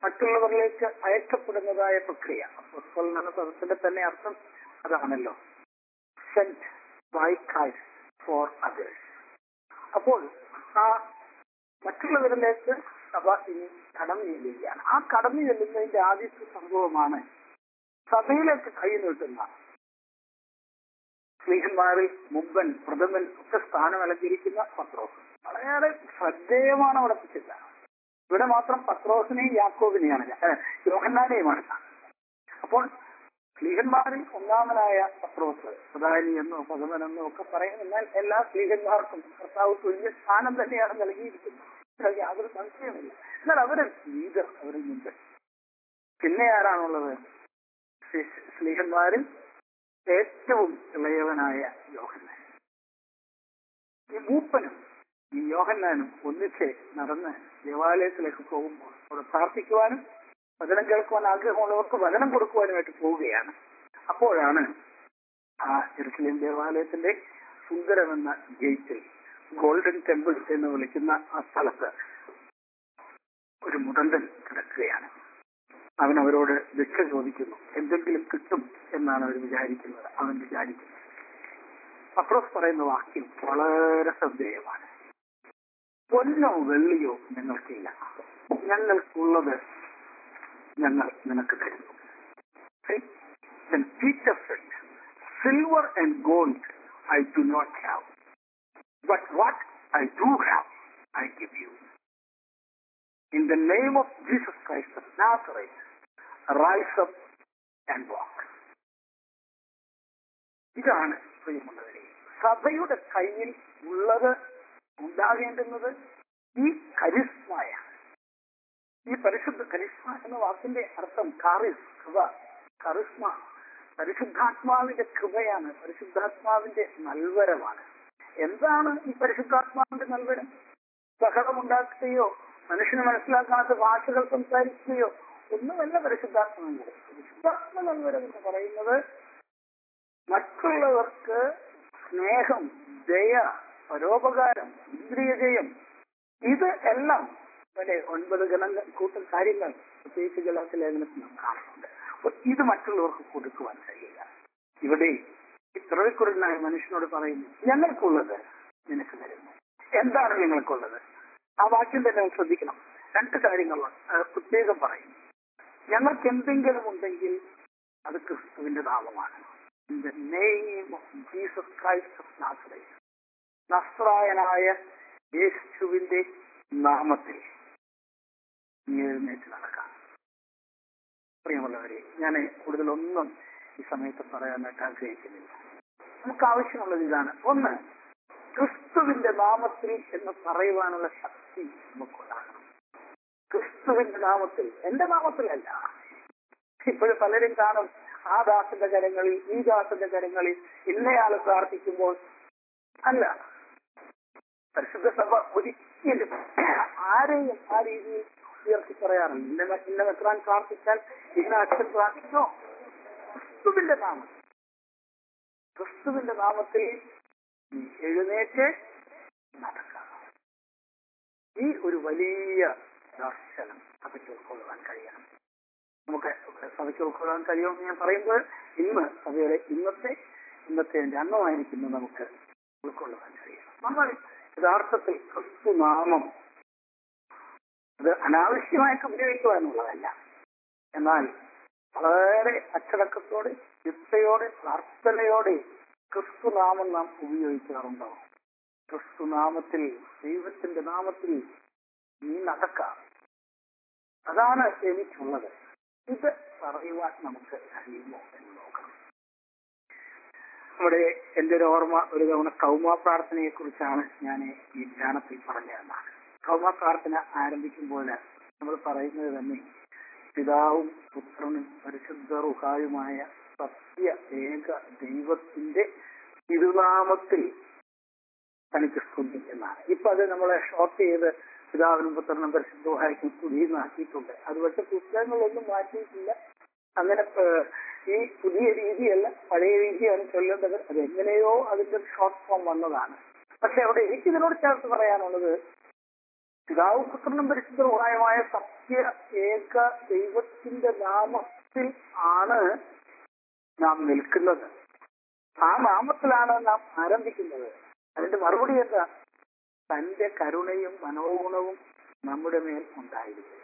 മറ്റുള്ളവരിലേക്ക് അയക്കപ്പെടുന്നതായ പ്രക്രിയ അപ്പോസ്തലൻ എന്ന പദത്തിന്റെ തന്നെ അർത്ഥം അതാണല്ലോ sent by Christ for others അപ്പോൾ ആ മറ്റുള്ളവരിലേക്ക് സഭ ഇനി കടന്നു ചെല്ലുകയാണ് ആ കടന്നു ചെല്ലുന്നതിന്റെ ആദ്യത്തെ സംഭവമാണ് സഭയിലേക്ക് കൈ നീട്ടുന്ന സ്ത്രീഹന്മാരിൽ മുമ്പൻ പ്രഥമൻ ഒക്കെ സ്ഥാനം അലങ്കരിക്കുന്ന പത്രോസ് വളരെ ശ്രദ്ധേയമാണ് അവിടെ ചിന്ത ഇവിടെ മാത്രം പത്രോസിനെയും യാക്കോബിനെയാണ് ഏഹ്, യോഹന്നാനെയുമാണ് അപ്പോൾ സ്ത്രീഹന്മാരിൽ ഒന്നാമനായ പത്രോസ് പ്രധാനി എന്നോ പകമൻ എന്നോ ഒക്കെ പറയും എന്നാൽ എല്ലാ സ്ത്രീഹന്മാർക്കും കർത്താവ് തുല്യ സ്ഥാനം തന്നെയാണ് നൽകിയിരിക്കുന്നത് അതിൽ യാതൊരു സംശയമില്ല എന്നാൽ അവര് ലീഡർ അവരിൽ മുമ്പ് പിന്നെ ആരാണുള്ളത് സ്ത്രീ- സ്ത്രീഹന്മാരിൽ ഏറ്റവും ഇളയവനായ യോഹന്നാൻ ഈ മൂപ്പനും ഈ യോഹന്നാനും ഒന്നിച്ച് നടന്ന് ദേവാലയത്തിലേക്ക് പോകുമ്പോൾ അവിടെ പ്രാർത്ഥിക്കുവാനും വചനം കേൾക്കുവാൻ ആഗ്രഹമുള്ളവർക്ക് വചനം കൊടുക്കുവാനുമായിട്ട് പോവുകയാണ് അപ്പോഴാണ് ആ ജെറുസലേം ദേവാലയത്തിന്റെ സുന്ദരമെന്ന ഗേറ്റിൽ ഗോൾഡൻ ടെമ്പിൾ എന്ന് വിളിക്കുന്ന ആ സ്ഥലത്ത് ഒരു മുടന്തൻ കിടക്കുകയാണ് അവൻ അവരോട് ഭിക്ഷ ചോദിക്കുന്നു എന്തെങ്കിലും കിട്ടും എന്നാണ് അവർ വിചാരിക്കുന്നത് അവൻ വിചാരിക്കുന്നത് പത്രോസ് പറയുന്ന വാക്യം വളരെ ശ്രദ്ധേയമാണ് പൊന്നോ വെള്ളിയോ ഞങ്ങൾക്കില്ല ഞങ്ങൾക്കുള്ളത് ഞങ്ങൾ നിനക്ക് തരുന്നു Then Peter said, Silver and gold I do not have, but what I do have, I give you. In the name of Jesus Christ of Nazareth, rise up and walk. ഇതാണ് പ്രിയമുള്ളവരെ സഭയുടെ കയ്യിൽ ഉള്ളത് ഉണ്ടാകേണ്ടുന്നത് ഈ കരിസ്മായ ഈ പരിശുദ്ധ കരിസ്മ എന്ന വാക്കിന്റെ അർത്ഥം കാറിസ് കൃപ കറിസ്മ പരിശുദ്ധാത്മാവിന്റെ കൃപയാണ് പരിശുദ്ധാത്മാവിന്റെ നൽവരമാണ് എന്താണ് ഈ പരിശുദ്ധാത്മാവിന്റെ നൽവരം ബഹളമുണ്ടാക്കുകയോ മനുഷ്യന് മനസ്സിലാക്കാത്ത ഭാഷകൾ സംസാരിക്കുകയോ ഒന്നുമല്ല പരിശുദ്ധാത്മാവിന്റെ പരിശുദ്ധാത്മ നൽവരം എന്ന് പറയുന്നത് മറ്റുള്ളവർക്ക് സ്നേഹം ദയ പരോപകാരം ഇന്ദ്രിയജയം ഇത് എല്ലാം വരെ ഒൻപത് ഗണങ്ങൾ കൂട്ടം കാര്യങ്ങൾ പ്രത്യേകിച്ച് ഗലാത്ത ലേഖനത്തിൽ നാം കാണുന്നുണ്ട് അപ്പോൾ ഇത് മറ്റുള്ളവർക്ക് കൊടുക്കുവാൻ കഴിയില്ല ഇവിടെ ഈ ത്രവിക്കുറനായ മനുഷ്യനോട് പറയുന്നു ഞങ്ങൾക്കുള്ളത് നിനക്ക് തരുന്നു എന്താണ് ഞങ്ങൾക്കുള്ളത് ആ വാക്യം തന്നെ നമ്മൾ ശ്രദ്ധിക്കണം രണ്ട് കാര്യങ്ങളുണ്ട് അത് പ്രത്യേകം പറയും ഞങ്ങൾക്ക് എന്തെങ്കിലും ഉണ്ടെങ്കിൽ അത് ക്രിസ്തുവിന്റെ നാമമാണ് In the name of Jesus Christ of Nazareth. നസ്രായനായ യേശുവിന്റെ നാമത്തിൽ നീ എഴുന്നേറ്റ് നടക്കാം പ്രിയമുള്ളവരെ ഞാൻ കൂടുതലൊന്നും ഈ സമയത്ത് പറയാനായിട്ട് ആഗ്രഹിക്കുന്നില്ല നമുക്ക് ആവശ്യമുള്ളത് ഇതാണ് ഒന്ന് ക്രിസ്തുവിന്റെ നാമത്തിൽ എന്ന് പറയുവാനുള്ള ശക്തി നമുക്കുണ്ടാകണം ക്രിസ്തുവിന്റെ നാമത്തിൽ എന്റെ നാമത്തിലല്ല ഇപ്പോഴും പലരും കാണും ആ ദാസന്റെ കരങ്ങളിൽ ഈ ദാസന്റെ കരങ്ങളിൽ ഇന്നയാള് പ്രാർത്ഥിക്കുമ്പോൾ അല്ല പരിശുദ്ധ സഭ ഒരിക്കലും ആരെയും ആ രീതിയിൽ ഉയർത്തി പറയാറില്ല ഇന്ന ഇന്ന വെക്കാൻ പ്രാർത്ഥിച്ചാൽ ഇന്ന അച്ഛൻ പ്രാർത്ഥിച്ചോ ക്രിസ്തുവിന്റെ നാമം ക്രിസ്തുവിന്റെ നാമത്തിൽ നീ എഴുന്നേറ്റ് നടക്കാം ഈ ഒരു വലിയ ദർശനം സഭയ്ക്ക് ഉൾക്കൊള്ളുവാൻ കഴിയണം നമുക്ക് സഭയ്ക്ക് ഉൾക്കൊള്ളാൻ കഴിയുമെന്ന് ഞാൻ പറയുമ്പോൾ ഇന്ന് സഭയുടെ ഇന്നത്തെ ഇന്നത്തെ എന്റെ അംഗമായിരിക്കുന്നു നമുക്ക് ഉൾക്കൊള്ളുവാൻ കഴിയണം നമ്മൾ യഥാർത്ഥത്തിൽ ക്രിസ്തു നാമം അത് അനാവശ്യമായിട്ട് ഉപയോഗിക്കുവാനുള്ളതല്ല എന്നാൽ വളരെ അച്ചടക്കത്തോടെ ചിട്ടയോടെ പ്രാർത്ഥനയോടെ ക്രിസ്തുനാമം നാം ഉപയോഗിക്കാറുണ്ടോ ക്രിസ്തുനാമത്തിൽ ദൈവത്തിന്റെ നാമത്തിൽ നീ നടക്കാം അതാണ് എനിക്കുള്ളത് ഇത് പറയുവാൻ നമുക്ക് കഴിയുമോ എന്ന് നോക്കണം നമ്മുടെ എന്റെ ഒരു ഓർമ്മ ഒരു തവണ കൗമ പ്രാർത്ഥനയെ കുറിച്ചാണ് ഞാൻ ഈ ധ്യാനത്തിൽ പറഞ്ഞതെന്നാണ് കൗമ പ്രാർത്ഥന ആരംഭിക്കുമ്പോൾ നമ്മൾ പറയുന്നത് തന്നെ പിതാവും പുത്രനും പരിശുദ്ധ റുഹായുമായ സത്യ ഏക ദൈവത്തിന്റെ തിരുനാമത്തിൽ തനിക്ക് സ്തുതി എന്നാണ് ഇപ്പൊ അത് നമ്മളെ ഷോർട്ട് ചെയ്ത് പിതാവിനും പുത്രനും പരിശുദ്ധമായിരിക്കും സ്തുതിയെന്നാക്കിയിട്ടുണ്ട് അത് പക്ഷെ പുസ്തകങ്ങളൊന്നും മാറ്റിയിട്ടില്ല അങ്ങനെ ഏഹ്, ഈ പുതിയ രീതിയല്ല പഴയ രീതിയാണ് ചൊല്ലേണ്ടത് അത് എങ്ങനെയോ അതിന്റെ ഷോർട്ട് ഫോം വന്നതാണ് പക്ഷെ അവിടെ എനിക്ക് ഇതിനോട് ചേർത്ത് പറയാനുള്ളത് പിതാവ് പുത്രനും പരിശുദ്ധ ഉപായമായ സത്യ ഏക ദൈവത്തിന്റെ നാമത്തിൽ ആണ് നാം നിൽക്കുന്നത് ആ നാമത്തിലാണ് നാം ആരംഭിക്കുന്നത് അതിന്റെ മറുപടി എന്താ തന്റെ കരുണയും മനോഗുണവും നമ്മുടെ മേൽ ഉണ്ടായിരിക്കും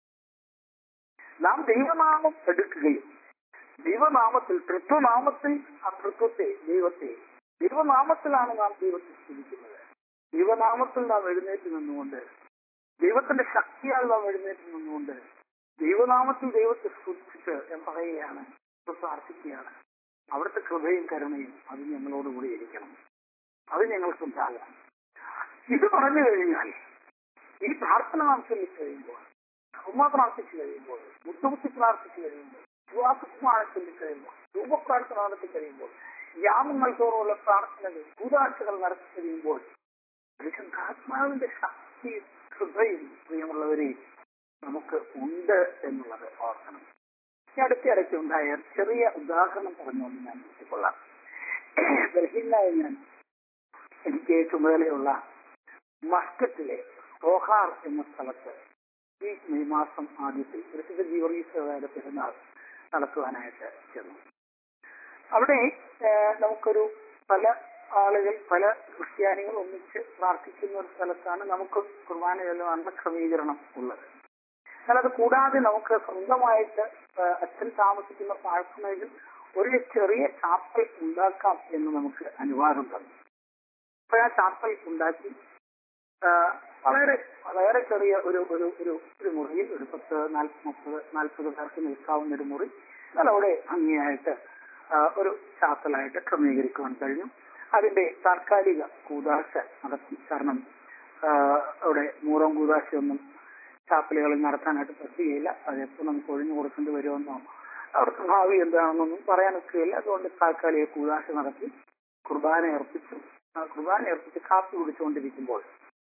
നാം ദൈവനാമം എടുക്കുകയും ദൈവനാമത്തിൽ തൃത്വനാമത്തിൽ ആ തൃത്വത്തെ ദൈവത്തെ ദൈവനാമത്തിലാണ് നാം ദൈവത്തെ സ്തുതിക്കുന്നത് ദൈവനാമത്തിൽ നാം എഴുന്നേറ്റ് നിന്നുകൊണ്ട് ദൈവത്തിന്റെ ശക്തിയാൽ നാം എഴുന്നേറ്റ് നിന്നുകൊണ്ട് ദൈവനാമത്തിൽ ദൈവത്തെ സ്തുതിച്ചിട്ട് ഞാൻ പറയുകയാണ് ഇപ്പൊ പ്രാർത്ഥിക്കുകയാണ് അവിടുത്തെ കൃപയും കരുണയും അത് ഞങ്ങളോട് കൂടി ഇരിക്കണം അത് ഞങ്ങൾക്കുണ്ടാകാം ഇത് പറഞ്ഞു കഴിഞ്ഞാൽ ഈ പ്രാർത്ഥന നാം ചൊല്ലി കഴിയുമ്പോൾ ഉമ്മ പ്രാർത്ഥിച്ചു കഴിയുമ്പോൾ മുട്ടുകുത്തി പ്രാർത്ഥിച്ചു കഴിയുമ്പോൾ വിശ്വാസമാണ് ചൊല്ലി കഴിയുമ്പോൾ രൂപപ്രാർത്ഥന നടത്തി കഴിയുമ്പോൾ യാമങ്ങൾ തോറുമുള്ള പ്രാർത്ഥനകൾ കൂതാഴ്ചകൾ നടത്തി കഴിയുമ്പോൾ പരിശുദ്ധാത്മാവിന്റെ ശക്തിയും കൃപയും പ്രിയമുള്ളവരെ നമുക്ക് ഉണ്ട് എന്നുള്ളത് ഓർക്കണം ഈ അടുത്തിടയ്ക്ക് ഉണ്ടായ ചെറിയ ഉദാഹരണം പറഞ്ഞുകൊണ്ട് ഞാൻ നിർത്തിക്കൊള്ളാം ഡൽഹിയിലായ ഞാൻ എനിക്ക് ചുമതലയുള്ള മസ്കറ്റിലെ സോഹാർ എന്ന സ്ഥലത്ത് ഈ മെയ് മാസം ആദ്യത്തിൽ പ്രസിദ്ധ ജീവർഗീസയുടെ പെരുന്നാൾ നടത്തുവാനായിട്ട് ചെന്നു അവിടെ ഏഹ്, നമുക്കൊരു പല ആളുകൾ പല ക്രിസ്ത്യാനികൾ ഒന്നിച്ച് പ്രാർത്ഥിക്കുന്ന ഒരു സ്ഥലത്താണ് നമുക്ക് കുർബാനയിലും അന്ന ക്രമീകരണം ഉള്ളത് എന്നാൽ അത് കൂടാതെ നമുക്ക് സ്വന്തമായിട്ട് ഏഹ്, അച്ഛൻ താമസിക്കുന്ന പ്രാർത്ഥനയിൽ ഒരു ചെറിയ ചാപ്പൽ ഉണ്ടാക്കാം എന്ന് നമുക്ക് അനുവാദം തന്നു അപ്പൊ ആ ചാപ്പൽ ഉണ്ടാക്കി ആ, വളരെ വളരെ ചെറിയ ഒരു ഒരു ഒരു ഒരു മുറിയിൽ ഒരു പത്ത് നാൽപ്പത് മുപ്പത് നാൽപ്പത് പേർക്ക് നിൽക്കാവുന്ന ഒരു മുറി എന്നാൽ അവിടെ ഭംഗിയായിട്ട് ആ, ഒരു ചാപ്പലായിട്ട് ക്രമീകരിക്കുവാൻ കഴിഞ്ഞു അതിന്റെ താൽക്കാലിക കൂതാശ നടത്തി കാരണം ആ, അവിടെ മൂറം കൂതാശയൊന്നും ചാപ്പലുകളിൽ നടത്താനായിട്ട് പറ്റുകയില്ല അതെപ്പോൾ നമുക്ക് ഒഴിഞ്ഞു കൊടുക്കേണ്ടി വരുമെന്നോ അവിടുത്തെ ഭാവി എന്താണെന്നൊന്നും പറയാനൊക്കെയില്ല അതുകൊണ്ട് താൽക്കാലിക കൂതാശ നടത്തി കുർബാന അർപ്പിച്ചു ആ കുർബാന അർപ്പിച്ച് കാപ്പി കുടിച്ചുകൊണ്ടിരിക്കുമ്പോൾ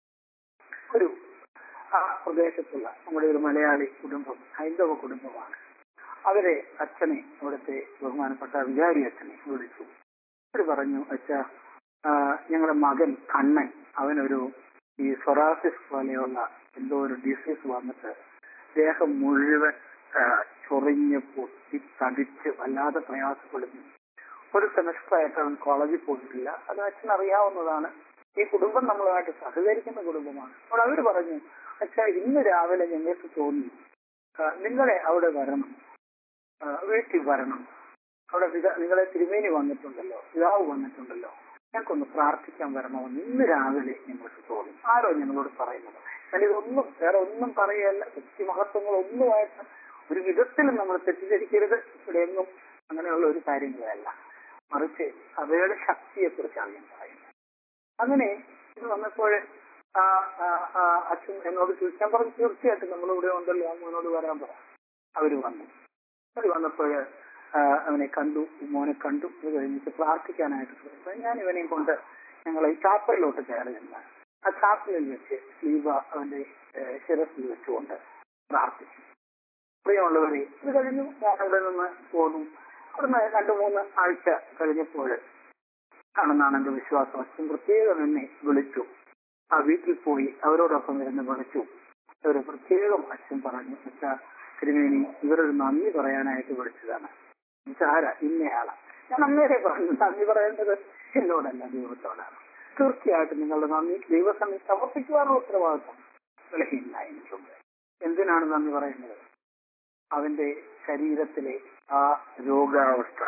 ഒരു ആ പ്രദേശത്തുള്ള നമ്മുടെ ഒരു മലയാളി കുടുംബം ഹൈന്ദവ കുടുംബമാണ് അവരെ അച്ഛനെ അവിടുത്തെ ബഹുമാനപ്പെട്ട വികാരി അച്ഛനെ വിളിച്ചു അവർ പറഞ്ഞു അച്ഛ ഞങ്ങളുടെ മകൻ കണ്ണൻ അവനൊരു ഈ സൊറാസിസ് പോലെയുള്ള എന്തോ ഒരു ഡിസീസ് വന്നിട്ട് ദേഹം മുഴുവൻ ആ, ചൊറിഞ്ഞ് പൊട്ടി തടിച്ച് വല്ലാതെ പ്രയാസപ്പെടുന്നു ഒരു സെമസ്റ്റർ ആയിട്ട് അവൻ കോളേജിൽ പോയിട്ടില്ല അത് അച്ഛൻ അറിയാവുന്നതാണ് ഈ കുടുംബം നമ്മളുമായിട്ട് സഹകരിക്കുന്ന കുടുംബമാണ് അപ്പോൾ അവർ പറഞ്ഞു അച്ഛാ ഇന്ന് രാവിലെ ഞങ്ങൾക്ക് തോന്നി ആ, നിങ്ങളെ അവിടെ വരണം ആ, വീട്ടിൽ വരണം അവിടെ പിത- നിങ്ങളെ തിരുമേനി വന്നിട്ടുണ്ടല്ലോ പിതാവ് വന്നിട്ടുണ്ടല്ലോ ഞങ്ങൾക്കൊന്ന് പ്രാർത്ഥിക്കാൻ വരണമെന്ന് ഇന്ന് രാവിലെ ഞങ്ങൾക്ക് തോന്നി ആരോ ഞങ്ങളോട് പറയുന്നത് ഞാൻ ഇതൊന്നും വേറെ ഒന്നും പറയല്ല വ്യക്തിമഹത്വങ്ങളൊന്നുമായിട്ട് ഒരു വിധത്തിലും നമ്മൾ തെറ്റിദ്ധരിക്കരുത് ഇവിടെ എങ്ങും അങ്ങനെയുള്ള ഒരു കാര്യങ്ങളല്ല മറിച്ച് സഭയുടെ ശക്തിയെ കുറിച്ചാണ് ഞാൻ പറയുന്നത് അങ്ങനെ ഇത് വന്നപ്പോൾ ആ, ആ, ആ, അച്ഛൻ എന്നോട് ചോദിക്കാൻ പറഞ്ഞു തീർച്ചയായിട്ടും നമ്മളിവിടെ ഉണ്ടല്ലോ അമ്മനോട് വരാൻ പറ അവര് വന്നു അവര് വന്നപ്പോൾ അവനെ കണ്ടു മോനെ കണ്ടു അത് കഴിഞ്ഞിട്ട് പ്രാർത്ഥിക്കാനായിട്ട് പോയപ്പോൾ ഞാൻ ഇവനെയും കൊണ്ട് ഞങ്ങൾ ഈ ചാപ്പലിലോട്ട് കയറി നിന്ന് ആ ചാപ്പലിൽ വെച്ച് സ്ലീവ അവന്റെ ഏഹ്, ശിരസിൽ വെച്ചുകൊണ്ട് പ്രാർത്ഥിച്ചു പ്രിയമുള്ളവരെ ഇത് കഴിഞ്ഞു ഞാൻ അവിടെ നിന്ന് പോന്നു അവിടുന്ന് രണ്ടു മൂന്ന് ആഴ്ച കഴിഞ്ഞപ്പോൾ ആണെന്നാണ് എന്റെ വിശ്വാസം അച്ഛൻ പ്രത്യേകം എന്നെ വിളിച്ചു ആ വീട്ടിൽ പോയി അവരോടൊപ്പം ഇരുന്ന് വിളിച്ചു ഒരു പ്രത്യേകം അച്ഛൻ പറഞ്ഞു അച്ഛാ തിരുമേനി ഇവരൊരു നന്ദി പറയാനായിട്ട് വിളിച്ചതാണ് ഇതാരാ ഇന്നയാളാ ഞാൻ അന്നേരെ പറഞ്ഞു നന്ദി പറയേണ്ടത് എന്നോടല്ല ദൈവത്തോടാണ് തീർച്ചയായിട്ടും നിങ്ങളുടെ നന്ദി ദൈവസന്ധി സമർപ്പിക്കുവാനുള്ള ഉത്തരവാദിത്വം വിലയില്ല എനിക്കുണ്ട് എന്തിനാണ് നന്ദി പറയുന്നത് അവന്റെ ശരീരത്തിലെ ആ രോഗാവസ്ഥ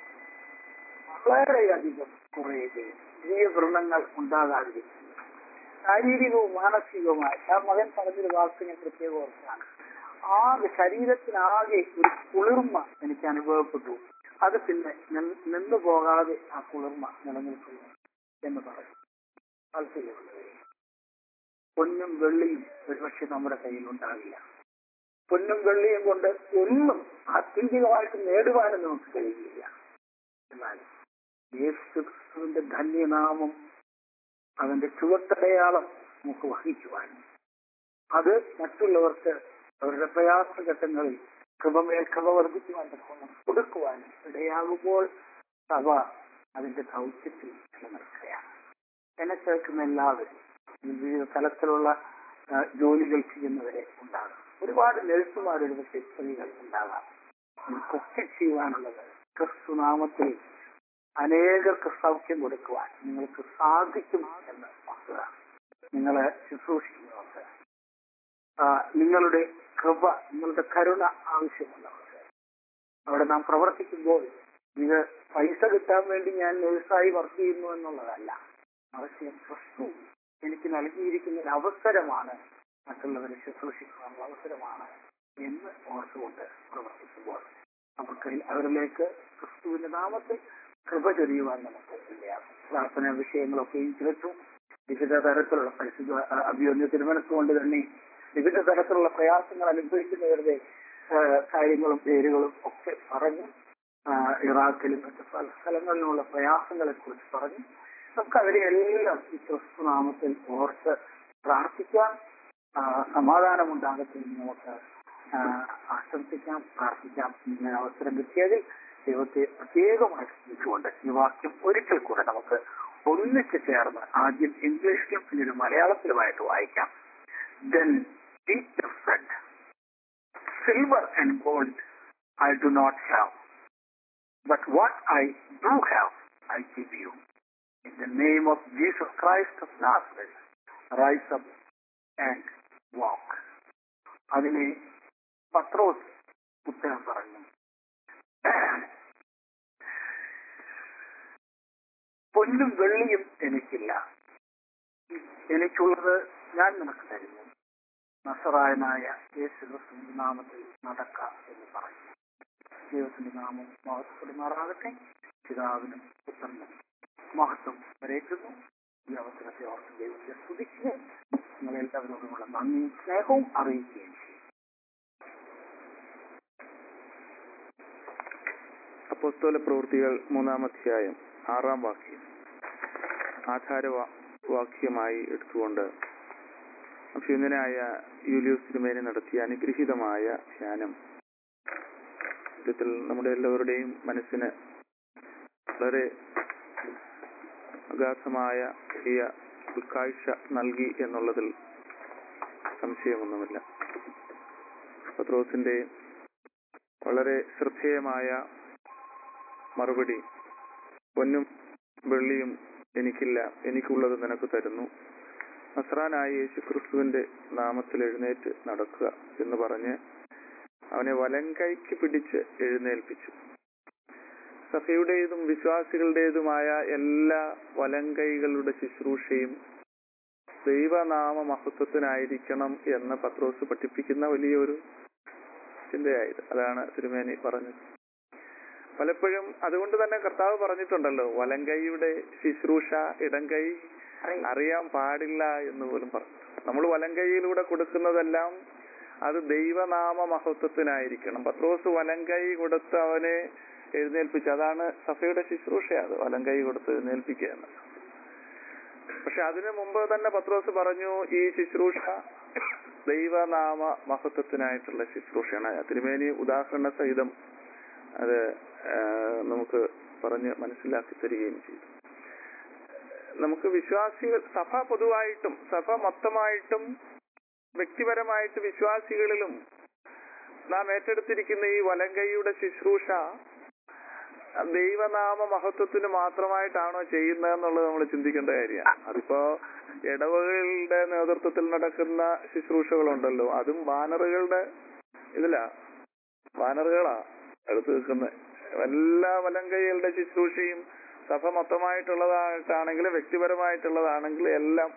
വളരെയധികം കുറയുകയും പുതിയ വ്രണങ്ങൾ ഉണ്ടാകാതിരിക്കും ശാരീരികവും മാനസികവുമായി ആ മകൻ പറഞ്ഞൊരു വാക്ക് ഞാൻ പ്രത്യേകം ഓർത്താണ് ആകെ ശരീരത്തിനാകെ ഒരു കുളിർമ എനിക്ക് അനുഭവപ്പെട്ടു അത് പിന്നെ നി- നിന്നു പോകാതെ ആ കുളിർമ നിലനിൽക്കുന്നു എന്ന് പറഞ്ഞു താല്പര്യമുള്ളവരെ പൊന്നും വെള്ളിയും ഒരുപക്ഷെ നമ്മുടെ കയ്യിൽ ഉണ്ടാകില്ല പൊന്നും വെള്ളിയും കൊണ്ട് ഒന്നും ആത്യന്തികമായിട്ട് നേടുവാനും നമുക്ക് കഴിയില്ല എന്നാൽ യേശു ക്രിസ്തുവിന്റെ ധന്യനാമം അവന്റെ ചുവട്ടടയാളം നമുക്ക് വഹിക്കുവാനും അത് മറ്റുള്ളവർക്ക് അവരുടെ പ്രയാസഘട്ടങ്ങളിൽ കൃപമേൽ കൃപ വർദ്ധിക്കുവാൻ തക്കവണ്ണം കൊടുക്കുവാനും ഇടയാകുമ്പോൾ സഭ അതിന്റെ ദൗത്യത്തിൽ നിലനിൽക്കുകയാണ് എന്നെ ചേർക്കുന്ന എല്ലാവരും വിവിധ തലത്തിലുള്ള ആ, ജോലികൾ ചെയ്യുന്നവരെ ഉണ്ടാകാം ഒരുപാട് നഴ്സുമാരൊരു പക്ഷേ സ്ത്രീകൾ ഉണ്ടാകാം നമുക്കൊക്കെ ചെയ്യുവാനുള്ളത് ക്രിസ്തുനാമത്തിൽ അനേകർക്ക് സൗഖ്യം കൊടുക്കുവാൻ നിങ്ങൾക്ക് സാധിക്കും എന്ന് ഓർക്കുക നിങ്ങളെ ശുശ്രൂഷിക്കുന്നവർക്ക് ആ, നിങ്ങളുടെ കൃപ നിങ്ങളുടെ കരുണ ആവശ്യമുള്ളവർക്ക് അവിടെ നാം പ്രവർത്തിക്കുമ്പോൾ ഇത് പൈസ കിട്ടാൻ വേണ്ടി ഞാൻ നേഴ്സായി വർക്ക് ചെയ്യുന്നു എന്നുള്ളതല്ല ആവശ്യം ക്രിസ്തു എനിക്ക് നൽകിയിരിക്കുന്ന ഒരു അവസരമാണ് മറ്റുള്ളവരെ ശുശ്രൂഷിക്കാനുള്ള അവസരമാണ് എന്ന് ഓർത്തുകൊണ്ട് പ്രവർത്തിക്കുമ്പോൾ നമുക്ക് അവരിലേക്ക് ക്രിസ്തുവിന്റെ നാമത്തിൽ കൃപ ചൊരിയുവാൻ നമുക്ക് ഇടയാകും പ്രാർത്ഥനാ വിഷയങ്ങളൊക്കെയും തീർത്തും വിവിധ തരത്തിലുള്ള പരിശുദ്ധ അ- അഭിയോന്യ തിരുമനസ്സുകൊണ്ട് തന്നെ വിവിധ തരത്തിലുള്ള പ്രയാസങ്ങൾ അനുഭവിക്കുന്നവരുടെ ആ, കാര്യങ്ങളും പേരുകളും ഒക്കെ പറഞ്ഞു ആ, ഇറാഖിലും മറ്റു പല സ്ഥലങ്ങളിലുമുള്ള പ്രയാസങ്ങളെ കുറിച്ച് പറഞ്ഞു നമുക്ക് അവരെ എല്ലാം ഈ ക്രിസ്തു നാമത്തിൽ ഓർത്ത് പ്രാർത്ഥിക്കാം ആ, സമാധാനമുണ്ടാകട്ടെ എന്ന് നമുക്ക് ആ, ആശംസിക്കാം പ്രാർത്ഥിക്കാം ഇങ്ങനെ അവസരം കിട്ടിയതിൽ ദൈവത്തെ പ്രത്യേകമായി സ്മരിച്ചുകൊണ്ട് ഈ വാക്യം ഒരിക്കൽ കൂടെ നമുക്ക് ഒന്നിച്ച് ചേർന്ന് ആദ്യം ഇംഗ്ലീഷിലും പിന്നീട് മലയാളത്തിലുമായിട്ട് വായിക്കാം then Peter said, Silver and gold I do not have, but what I do have I give you. In the name of Jesus Christ of Nazareth, rise up and walk. അതിനെ പത്രോസ് ഉത്തരം പറഞ്ഞു പൊന്നും വെള്ളിയും എനിക്കില്ല എനിക്കുള്ളത് ഞാൻ നിനക്ക് തരുന്നു നസറായനായ യേശു ക്രിസ്തുവിന്റെ നാമത്തിൽ നടക്കാം എന്ന് പറഞ്ഞു ദൈവത്തിന്റെ നാമം മഹത്വപ്പെടുമാറാകട്ടെ പിതാവിനും പുത്രനും മഹത്വം വരേക്കുന്നു ഈ അവസരത്തെ ഓർത്ത് ദൈവത്തെ സ്തുതിക്കുകയും നിങ്ങളെല്ലാവരോടുമുള്ള നന്ദിയും സ്നേഹവും അറിയിക്കുകയും ചെയ്യും അപ്പോസ്തോല പ്രവൃത്തികൾ മൂന്നാം അധ്യായം ആറാം വാക്യം ആധാര വാ- വാക്യമായി എടുത്തുകൊണ്ട് അഭ്യുന്നനായ യൂലിയോസ് തിരുമേനി നടത്തിയ അനുഗ്രഹീതമായ ധ്യാനം സത്യത്തിൽ നമ്മുടെ എല്ലാവരുടെയും മനസ്സിന് വളരെ അഗാധമായ വലിയ ഉൾക്കാഴ്ച നൽകി എന്നുള്ളതിൽ സംശയമൊന്നുമില്ല പത്രോസിന്റെ വളരെ ശ്രദ്ധേയമായ മറുപടി പൊന്നും വെള്ളിയും എനിക്കില്ല എനിക്കുള്ളത് നിനക്ക് തരുന്നു നസ്രാനായ യേശു ക്രിസ്തുവിന്റെ നാമത്തിൽ എഴുന്നേറ്റ് നടക്കുക എന്ന് പറഞ്ഞ് അവനെ വലങ്കൈക്ക് പിടിച്ച് എഴുന്നേൽപ്പിച്ചു സഭയുടേതും വിശ്വാസികളുടേതുമായ എല്ലാ വലങ്കൈകളുടെ ശുശ്രൂഷയും ദൈവനാമ മഹത്വത്തിനായിരിക്കണം എന്ന് പത്രോസ് പഠിപ്പിക്കുന്ന വലിയൊരു ചിന്തയായത് അതാണ് തിരുമേനി പറഞ്ഞത് പലപ്പോഴും അതുകൊണ്ട് തന്നെ കർത്താവ് പറഞ്ഞിട്ടുണ്ടല്ലോ വലങ്കൈയുടെ ശുശ്രൂഷ ഇടങ്കൈ അറിയാൻ പാടില്ല എന്ന് പോലും പറഞ്ഞു നമ്മൾ വലങ്കൈയിലൂടെ കൊടുക്കുന്നതെല്ലാം അത് ദൈവനാമ മഹത്വത്തിനായിരിക്കണം പത്രോസ് വലങ്കൈ കൊടുത്ത് അവനെ എഴുന്നേൽപ്പിച്ചു അതാണ് സഭയുടെ ശുശ്രൂഷ അത് വലങ്കൈ കൊടുത്ത് എഴുന്നേൽപ്പിക്കുക എന്ന് പക്ഷെ അതിനു മുമ്പ് തന്നെ പത്രോസ് പറഞ്ഞു ഈ ശുശ്രൂഷ ദൈവനാമ മഹത്വത്തിനായിട്ടുള്ള ശുശ്രൂഷയാണ് തിരുമേനി ഉദാഹരണ സഹിതം അത് ആ, നമുക്ക് പറഞ്ഞ് മനസ്സിലാക്കി തരികയും ചെയ്തു നമുക്ക് വിശ്വാസികൾ സഭ പൊതുവായിട്ടും സഭ മൊത്തമായിട്ടും വ്യക്തിപരമായിട്ട് വിശ്വാസികളിലും നാം ഏറ്റെടുത്തിരിക്കുന്ന ഈ വലങ്കൈയുടെ ശുശ്രൂഷ ദൈവനാമ മഹത്വത്തിന് മാത്രമായിട്ടാണോ ചെയ്യുന്നത് എന്നുള്ളത് നമ്മൾ ചിന്തിക്കേണ്ട കാര്യമാണ് അതിപ്പോ ഇടവകളുടെ നേതൃത്വത്തിൽ നടക്കുന്ന ശുശ്രൂഷകളുണ്ടല്ലോ അതും ബാനറുകളുടെ ഇതിലാ ബാനറുകളാ എടുത്തു നിൽക്കുന്നത് എല്ലാ വലങ്കൈകളുടെ ശുശ്രൂഷയും സഭ മൊത്തമായിട്ടുള്ളതായിട്ടാണെങ്കിലും വ്യക്തിപരമായിട്ടുള്ളതാണെങ്കിലും എല്ലാം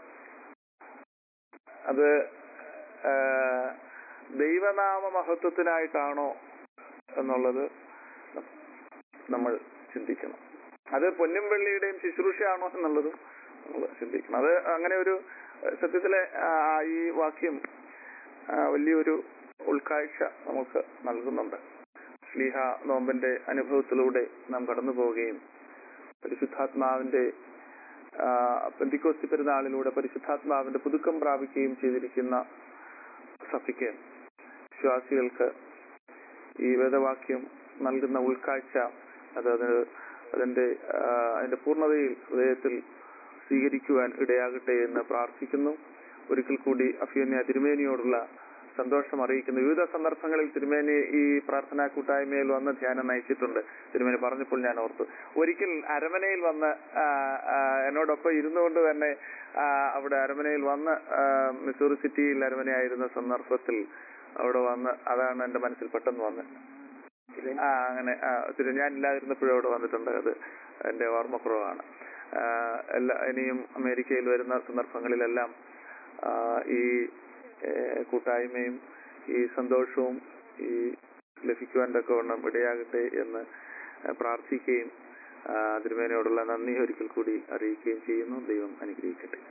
അത് ആ, ദൈവനാമ മഹത്വത്തിനായിട്ടാണോ എന്നുള്ളത് നമ്മൾ ചിന്തിക്കണം അത് പൊന്നും വെള്ളിയുടെയും ശുശ്രൂഷയാണോ എന്നുള്ളതും നമ്മൾ ചിന്തിക്കണം അത് അങ്ങനെ ഒരു ഏഹ്, സത്യത്തിലെ ആ, ഈ വാക്യം ആ, വലിയൊരു ഉൾക്കാഴ്ച നമുക്ക് നൽകുന്നുണ്ട് ശ്ലീഹ നോമ്പന്റെ അനുഭവത്തിലൂടെ നാം കടന്നു പോവുകയും പരിശുദ്ധാത്മാവിന്റെ ആ, പെന്തിക്കോസ്തി പെരുന്നാളിലൂടെ പരിശുദ്ധാത്മാവിന്റെ പുതുക്കം പ്രാപിക്കുകയും ചെയ്തിരിക്കുന്ന സഭയ്ക്ക് വിശ്വാസികൾക്ക് ഈ വേദവാക്യം നൽകുന്ന ഉൾക്കാഴ്ച അത് അത് അതിന്റെ ആ, അതിന്റെ പൂർണ്ണതയിൽ ഹൃദയത്തിൽ സ്വീകരിക്കുവാൻ ഇടയാകട്ടെ എന്ന് പ്രാർത്ഥിക്കുന്നു ഒരിക്കൽ കൂടി അഫിയന്യ തിരുമേനിയോടുള്ള സന്തോഷം അറിയിക്കുന്നു വിവിധ സന്ദർഭങ്ങളിൽ തിരുമേനി ഈ പ്രാർത്ഥനാ കൂട്ടായ്മയിൽ വന്ന് ധ്യാനം നയിച്ചിട്ടുണ്ട് തിരുമേനി പറഞ്ഞപ്പോൾ ഞാൻ ഓർത്തു ഒരിക്കൽ അരമനയിൽ വന്ന് ആ, ആ, എന്നോടൊപ്പം ഇരുന്നുകൊണ്ട് തന്നെ ആ, അവിടെ അരമനയിൽ വന്ന് ആ, മിസൂറി സിറ്റിയിൽ അരമനയായിരുന്ന സന്ദർഭത്തിൽ അവിടെ വന്ന് അതാണ് എന്റെ മനസ്സിൽ പെട്ടെന്ന് വന്നത് ആ അങ്ങനെ ആ തിരു ഞാൻ ഇല്ലാതിരുന്നപ്പോഴും അവിടെ വന്നിട്ടുണ്ട് അത് എന്റെ ഓർമ്മക്കുറവാണ് ആ, എല്ലാ ഇനിയും അമേരിക്കയിൽ വരുന്ന സന്ദർഭങ്ങളിലെല്ലാം ആ, ഈ ഏ, കൂട്ടായ്മയും ഈ സന്തോഷവും ഈ ലഭിക്കുവാൻ തക്കവണ്ണം ഇടയാകട്ടെ എന്ന് പ്രാർത്ഥിക്കുകയും ആ, തിരുമേനയോടുള്ള നന്ദി ഒരിക്കൽ കൂടി അറിയിക്കുകയും ചെയ്യുന്നു ദൈവം അനുഗ്രഹിക്കട്ടെ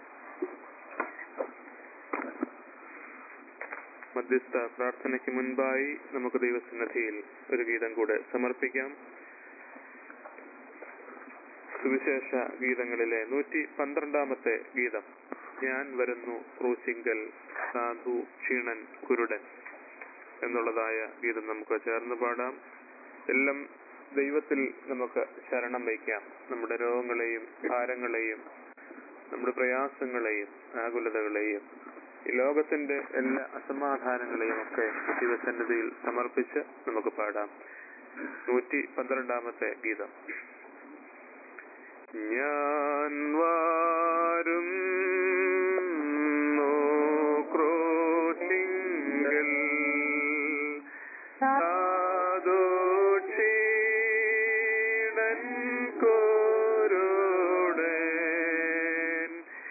മധ്യസ്ഥ പ്രാർത്ഥനയ്ക്ക് മുൻപായി നമുക്ക് ദൈവസന്നിധിയിൽ ഒരു ഗീതം കൂടെ സമർപ്പിക്കാം സുവിശേഷ ഗീതങ്ങളിലെ നൂറ്റി പന്ത്രണ്ടാമത്തെ ഗീതം ഞാൻ വരുന്നു ക്രൂശിങ്കൽ സാധു ക്ഷീണൻ കുരുടൻ എന്നുള്ളതായ ഗീതം നമുക്ക് ചേർന്ന് പാടാം എല്ലാം ദൈവത്തിൽ നമുക്ക് ശരണം വയ്ക്കാം നമ്മുടെ രോഗങ്ങളെയും ഭാരങ്ങളെയും നമ്മുടെ പ്രയാസങ്ങളെയും ആകുലതകളെയും ഈ ലോകത്തിന്റെ എല്ലാ അസമാധാനങ്ങളെയും ഒക്കെ ദൈവസന്നിധിയിൽ സമർപ്പിച്ച് നമുക്ക് പാടാം നൂറ്റി പന്ത്രണ്ടാമത്തെ ഗീതം ഞാൻ വാരും ക്രോശിങ്കൽ സാധുക്ഷീണൻ കോരോടൻ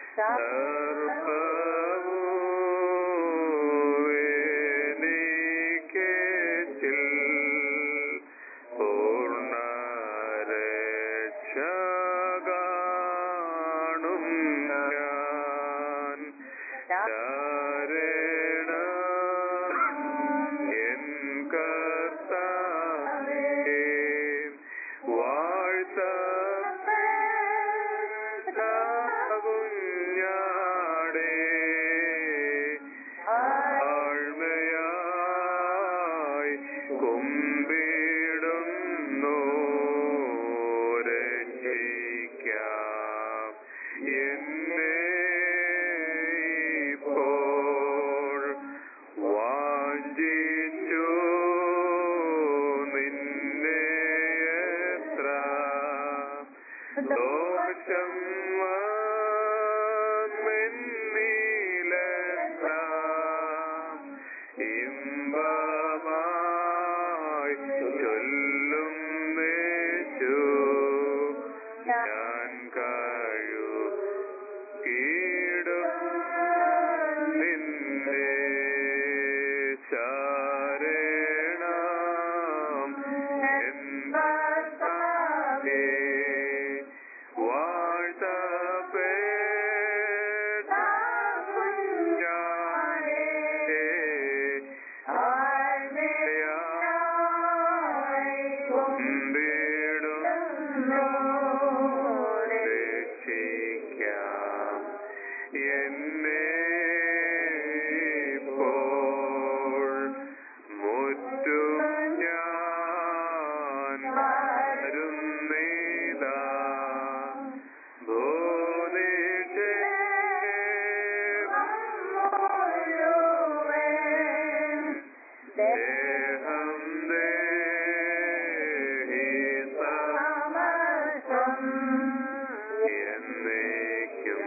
സർപ്പവേനിക്കേറ്റിൽ പൂർണ്ണരക്ഷകാണും ഞാൻ ചാരേണ എൻ കർത്താവേ വാഴ്ത്തകുഞ്ഞാടേ ആഴ്മയായി കുമ്പിടുന്നു രക്ഷിക്കാം എന്നെ ഇപ്പോൾ വാഞ്ചിച്ചു നിന്നെ എത്ര ദോഷം വന്നെന്നിലെത്ര ഇമ്പമായി ചൊല്ലും നേച്ചു ഞാൻ കഴി കീടും നിന്നെ ശരണം എന്താ വാഴ്ത്തപ്പെട്ട കുഞ്ഞാടേ രക്ഷിക്കാം എന്നെ ഇപ്പോൾ മുറ്റും ഞാൻ വരുന്നേതാ ദേഹം എന്നേക്കും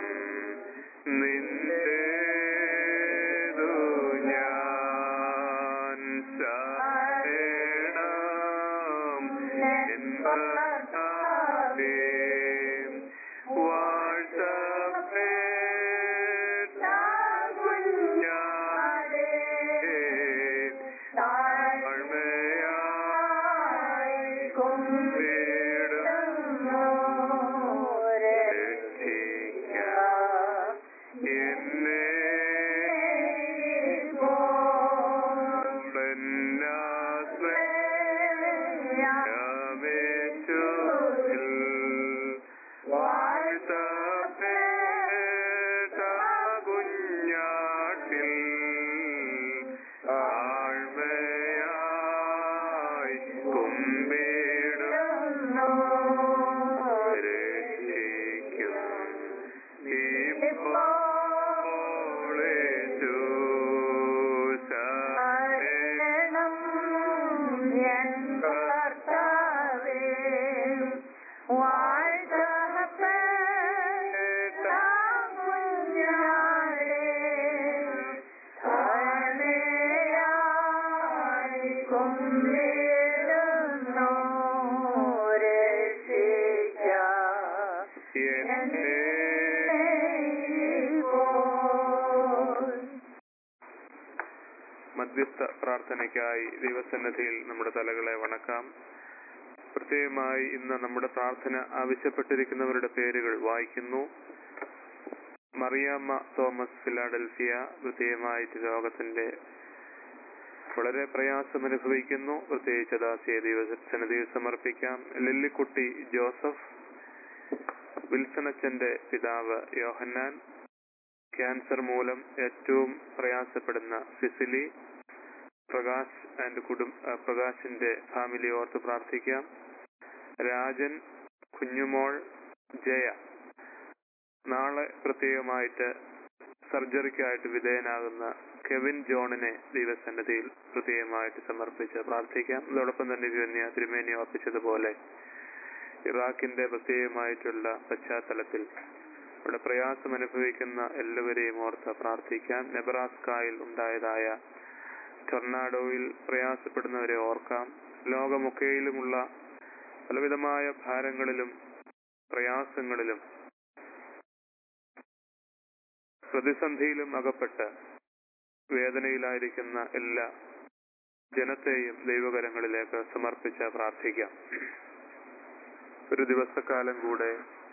നിന്റേതു ഞാൻ ശരണം എന്താേ വാഴ്ത്തപ്പെട്ട കുഞ്ഞാടേ താഴ്മയായി കുമ്പിടുന്നു രക്ഷിക്കാം എന്നെ വാഴ്ത്തപ്പെട്ട കുഞ്ഞാട്ടിൽ ആഴ്മയായി കുമ്പിടുന്നു മധ്യസ്ഥ പ്രാർത്ഥനയ്ക്കായി ദൈവസന്നിധിയിൽ നമ്മുടെ തലകളെ വണക്കാം പ്രത്യേകമായി ഇന്ന് നമ്മുടെ പ്രാർത്ഥന ആവശ്യപ്പെട്ടിരിക്കുന്നവരുടെ പേരുകൾ വായിക്കുന്നു മറിയാമ്മ തോമസ് ഫിലാഡൽഫിയ പ്രത്യേകമായിട്ട് രോഗത്തിന്റെ വളരെ പ്രയാസം അനുഭവിക്കുന്നു പ്രത്യേകിച്ച് ദാസിയെ ദൈവസന്നിധിയിൽ സമർപ്പിക്കാം ലില്ലിക്കുട്ടി ജോസഫ് വിൽസണച്ചന്റെ പിതാവ് യോഹന്നാൻ ക്യാൻസർ മൂലം ഏറ്റവും പ്രയാസപ്പെടുന്ന സിസിലി പ്രകാശ് ആൻഡ് കുടും ആ, പ്രകാശിന്റെ ഫാമിലി ഓർത്ത് പ്രാർത്ഥിക്കാം രാജൻ കുഞ്ഞുമോൾ ജയ നാളെ പ്രത്യേകമായിട്ട് സർജറിക്കായിട്ട് വിധേയനാകുന്ന കെവിൻ ജോണിനെ ദൈവസന്നിധിയിൽ പ്രത്യേകമായിട്ട് സമർപ്പിച്ച് പ്രാർത്ഥിക്കാം അതോടൊപ്പം തന്നെ തിരുമേനി തിരുമേനി ഓർപ്പിച്ചതുപോലെ ഇറാഖിന്റെ പ്രത്യേകമായിട്ടുള്ള പശ്ചാത്തലത്തിൽ ഇവിടെ പ്രയാസം അനുഭവിക്കുന്ന എല്ലാവരെയും ഓർത്ത് പ്രാർത്ഥിക്കാം നെബ്രാസ്കായിൽ ഉണ്ടായതായ ടൊർണാഡോയിൽ പ്രയാസപ്പെടുന്നവരെ ഓർക്കാം ലോകമൊക്കെയിലുമുള്ള പലവിധമായ ഭാരങ്ങളിലും പ്രയാസങ്ങളിലും പ്രതിസന്ധിയിലും അകപ്പെട്ട് വേദനയിലായിരിക്കുന്ന എല്ലാ ജനത്തെയും ദൈവകരങ്ങളിലേക്ക് സമർപ്പിച്ച് പ്രാർത്ഥിക്കാം ഒരു ദിവസക്കാലം കൂടെ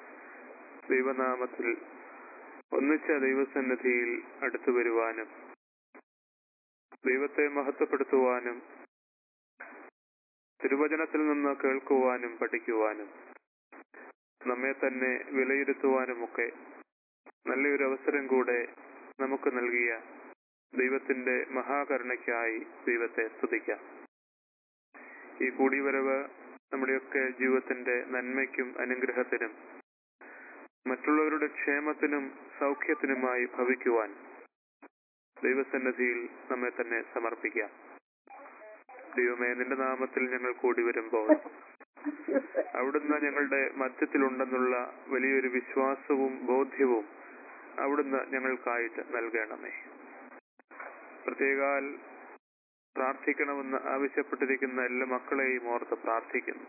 ദൈവനാമത്തിൽ ഒന്നിച്ച ദൈവസന്നിധിയിൽ അടുത്തു വരുവാനും ദൈവത്തെ മഹത്വപ്പെടുത്തുവാനും തിരുവചനത്തിൽ നിന്ന് കേൾക്കുവാനും പഠിക്കുവാനും നമ്മെ തന്നെ വിലയിരുത്തുവാനുമൊക്കെ നല്ലൊരു അവസരം കൂടെ നമുക്ക് നൽകിയ ദൈവത്തിന്റെ മഹാകരുണയ്ക്കായി ദൈവത്തെ സ്തുതിക്കാം ഈ കൂടിവരവ് നമ്മുടെയൊക്കെ ജീവിതത്തിന്റെ നന്മയ്ക്കും അനുഗ്രഹത്തിനും മറ്റുള്ളവരുടെ ക്ഷേമത്തിനും സൗഖ്യത്തിനുമായി ഭവിക്കുവാൻ ദൈവസന്നിധിയിൽ നമ്മെ തന്നെ സമർപ്പിക്കാം ദൈവമേ നിന്റെ നാമത്തിൽ ഞങ്ങൾ കൂടി വരുമ്പോൾ അവിടുന്ന് ഞങ്ങളുടെ മധ്യത്തിലുണ്ടെന്നുള്ള വലിയൊരു വിശ്വാസവും ബോധ്യവും അവിടുന്ന് ഞങ്ങൾക്കായിട്ട് നൽകണമേ പ്രത്യേകാൽ പ്രാർത്ഥിക്കണമെന്ന് ആവശ്യപ്പെട്ടിരിക്കുന്ന എല്ലാ മക്കളെയും ഓർത്ത് പ്രാർത്ഥിക്കുന്നു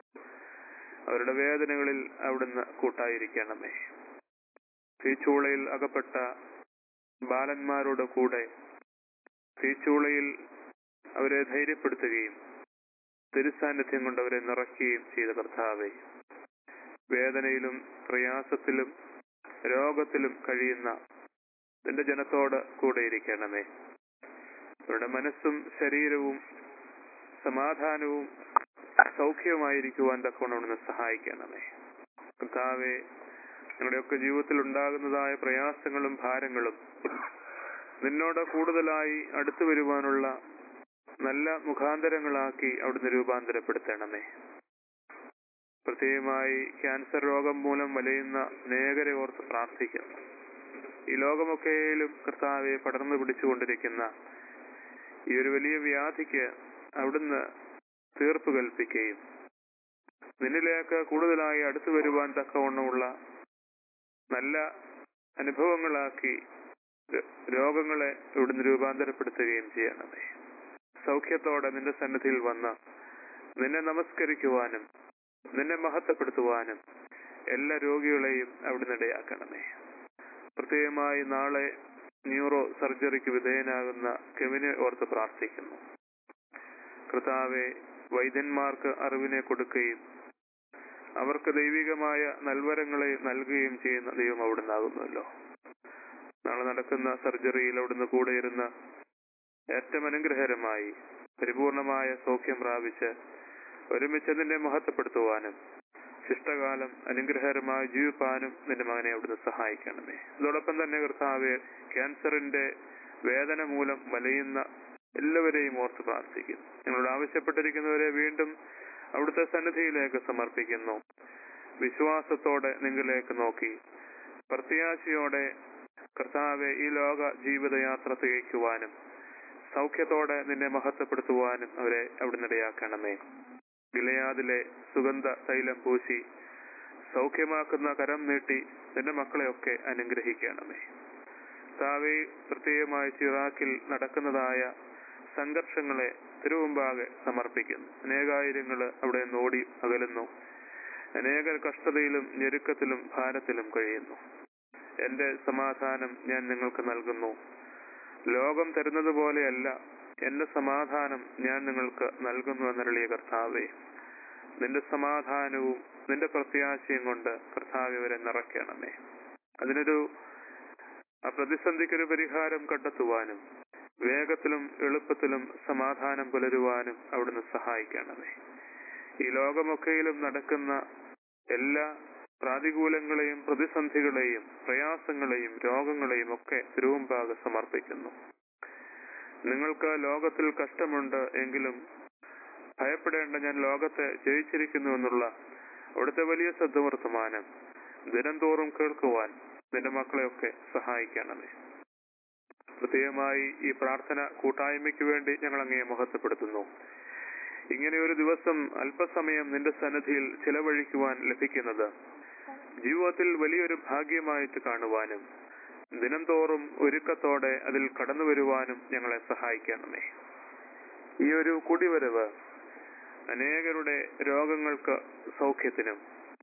അവരുടെ വേദനകളിൽ അവിടുന്ന് കൂട്ടായിരിക്കണമേ തീച്ചൂളയിൽ അകപ്പെട്ട ബാലന്മാരോട് കൂടെ തീച്ചൂളയിൽ അവരെ ധൈര്യപ്പെടുത്തുകയും തിരുസാന്നിധ്യം കൊണ്ട് അവരെ നിറയ്ക്കുകയും ചെയ്ത കർത്താവെ വേദനയിലും പ്രയാസത്തിലും രോഗത്തിലും കഴിയുന്ന നിന്റെ ജനത്തോട് കൂടെ ഇരിക്കണമേ അവരുടെ മനസ്സും ശരീരവും സമാധാനവും സൗഖ്യവുമായിരിക്കുവാൻ തക്കവണ്ണം സഹായിക്കണമേ കർത്താവെ ഞങ്ങളുടെയൊക്കെ ജീവിതത്തിൽ ഉണ്ടാകുന്നതായ പ്രയാസങ്ങളും ഭാരങ്ങളും നിന്നോട് കൂടുതലായി അടുത്തു വരുവാനുള്ള നല്ല മുഖാന്തരങ്ങളാക്കി അവിടുന്ന് രൂപാന്തരപ്പെടുത്തണമേ പ്രത്യേകമായി ക്യാൻസർ രോഗം മൂലം വലയുന്ന അനേകരെ ഓർത്ത് പ്രാർത്ഥിക്കുന്നു ഈ ലോകമൊക്കെയിലും കർത്താവെ പടർന്നു പിടിച്ചുകൊണ്ടിരിക്കുന്ന ഈ ഒരു വലിയ വ്യാധിക്ക് അവിടുന്ന് തീർപ്പ് കൽപ്പിക്കുകയും നിന്നിലേക്ക് കൂടുതലായി അടുത്തു വരുവാൻ തക്കവണ്ണമുള്ള നല്ല അനുഭവങ്ങളാക്കി ര- രോഗങ്ങളെ ഇവിടുന്ന് രൂപാന്തരപ്പെടുത്തുകയും ചെയ്യണമേ സൗഖ്യത്തോടെ നിന്റെ സന്നിധിയിൽ വന്ന് നിന്നെ നമസ്കരിക്കുവാനും നിന്നെ മഹത്വപ്പെടുത്തുവാനും എല്ലാ രോഗികളെയും അവിടുന്ന് ഇടയാക്കണമേ പ്രത്യേകമായി നാളെ ന്യൂറോ സർജറിക്ക് വിധേയനാകുന്ന കെവിനെ ഓർത്ത് പ്രാർത്ഥിക്കുന്നു കർത്താവെ വൈദ്യന്മാർക്ക് അറിവിനെ കൊടുക്കുകയും അവർക്ക് ദൈവികമായ നൽവരങ്ങളെ നൽകുകയും ചെയ്യുന്ന ദൈവം അവിടുന്ന് ആകുന്നുവല്ലോ നാളെ നടക്കുന്ന സർജറിയിൽ അവിടുന്ന് കൂടെ ഇരുന്ന് ഏറ്റവും അനുഗ്രഹകരമായി പരിപൂർണമായ സൗഖ്യം പ്രാപിച്ച് ഒരുമിച്ച് നിന്നെ മഹത്വപ്പെടുത്തുവാനും ശിഷ്ടകാലം അനുഗ്രഹകരമായി ജീവിപ്പാനും നിന്റെ മകനെ അവിടുന്ന് സഹായിക്കണമേ അതോടൊപ്പം തന്നെ കർത്താവെ ക്യാൻസറിന്റെ വേദന മൂലം വലയുന്ന എല്ലാവരെയും ഓർത്ത് പ്രാർത്ഥിക്കുന്നു ഞങ്ങളോട് ആവശ്യപ്പെട്ടിരിക്കുന്നവരെ വീണ്ടും അവിടുത്തെ സന്നിധിയിലേക്ക് സമർപ്പിക്കുന്നു വിശ്വാസത്തോടെ നിങ്ങളിലേക്ക് നോക്കി പ്രത്യാശയോടെ കർത്താവെ ഈ ലോക ജീവിതയാത്ര തികയ്ക്കുവാനും സൗഖ്യത്തോടെ നിന്നെ മഹത്വപ്പെടുത്തുവാനും അവരെ അവിടുന്ന് ഇടയാക്കണമേ ഗിലയാദിലെ സുഗന്ധ തൈലം പൂശി സൗഖ്യമാക്കുന്ന കരം നീട്ടി നിന്റെ മക്കളെയൊക്കെ അനുഗ്രഹിക്കണമേ താവേ പ്രത്യേകമായി ചിറാക്കിൽ നടക്കുന്നതായ സംഘർഷങ്ങളെ തിരുവുമ്പാകെ സമർപ്പിക്കുന്നു അനേകായിരങ്ങള് അവിടെ നിന്ന് ഓടി അകലുന്നു അനേകർ കഷ്ടതയിലും ഞെരുക്കത്തിലും ഭാരത്തിലും കഴിയുന്നു എന്റെ സമാധാനം ഞാൻ നിങ്ങൾക്ക് നൽകുന്നു ലോകം തരുന്നത് പോലെയല്ല എന്റെ സമാധാനം ഞാൻ നിങ്ങൾക്ക് നൽകുന്നു എന്നരളിയ കർത്താവേ നിന്റെ സമാധാനവും നിന്റെ പ്രത്യാശയും കൊണ്ട് കർത്താവ് ഇവരെ നിറയ്ക്കണമേ അതിനൊരു ആ പ്രതിസന്ധിക്കൊരു പരിഹാരം കണ്ടെത്തുവാനും വേഗത്തിലും എളുപ്പത്തിലും സമാധാനം പുലരുവാനും അവിടുന്ന് സഹായിക്കണമേ ഈ ലോകമൊക്കെയിലും നടക്കുന്ന എല്ലാ പ്രാതികൂലങ്ങളെയും പ്രതിസന്ധികളെയും പ്രയാസങ്ങളെയും രോഗങ്ങളെയും ഒക്കെ തിരുവമ്പാകെ സമർപ്പിക്കുന്നു നിങ്ങൾക്ക് ലോകത്തിൽ കഷ്ടമുണ്ട് എങ്കിലും ഭയപ്പെടേണ്ട ഞാൻ ലോകത്തെ ജയിച്ചിരിക്കുന്നു എന്നുള്ള അവിടുത്തെ വലിയ സദ്വർത്തമാനം ദിനം തോറും കേൾക്കുവാൻ നിന്റെ മക്കളെയൊക്കെ സഹായിക്കണമേ പ്രത്യേകമായി ഈ പ്രാർത്ഥന കൂട്ടായ്മയ്ക്ക് വേണ്ടി ഞങ്ങൾ അങ്ങയെ മഹത്വപ്പെടുത്തുന്നു ഇങ്ങനെ ഒരു ദിവസം അല്പസമയം നിന്റെ സന്നിധിയിൽ ചിലവഴിക്കുവാൻ ലഭിക്കുന്നത് ജീവിതത്തിൽ വലിയൊരു ഭാഗ്യമായിട്ട് കാണുവാനും ദിനം തോറും ഒരുക്കത്തോടെ അതിൽ കടന്നു വരുവാനും ഞങ്ങളെ സഹായിക്കണമേ ഈ ഒരു കുടിവരവ് അനേകരുടെ രോഗങ്ങൾക്ക് സൗഖ്യത്തിനും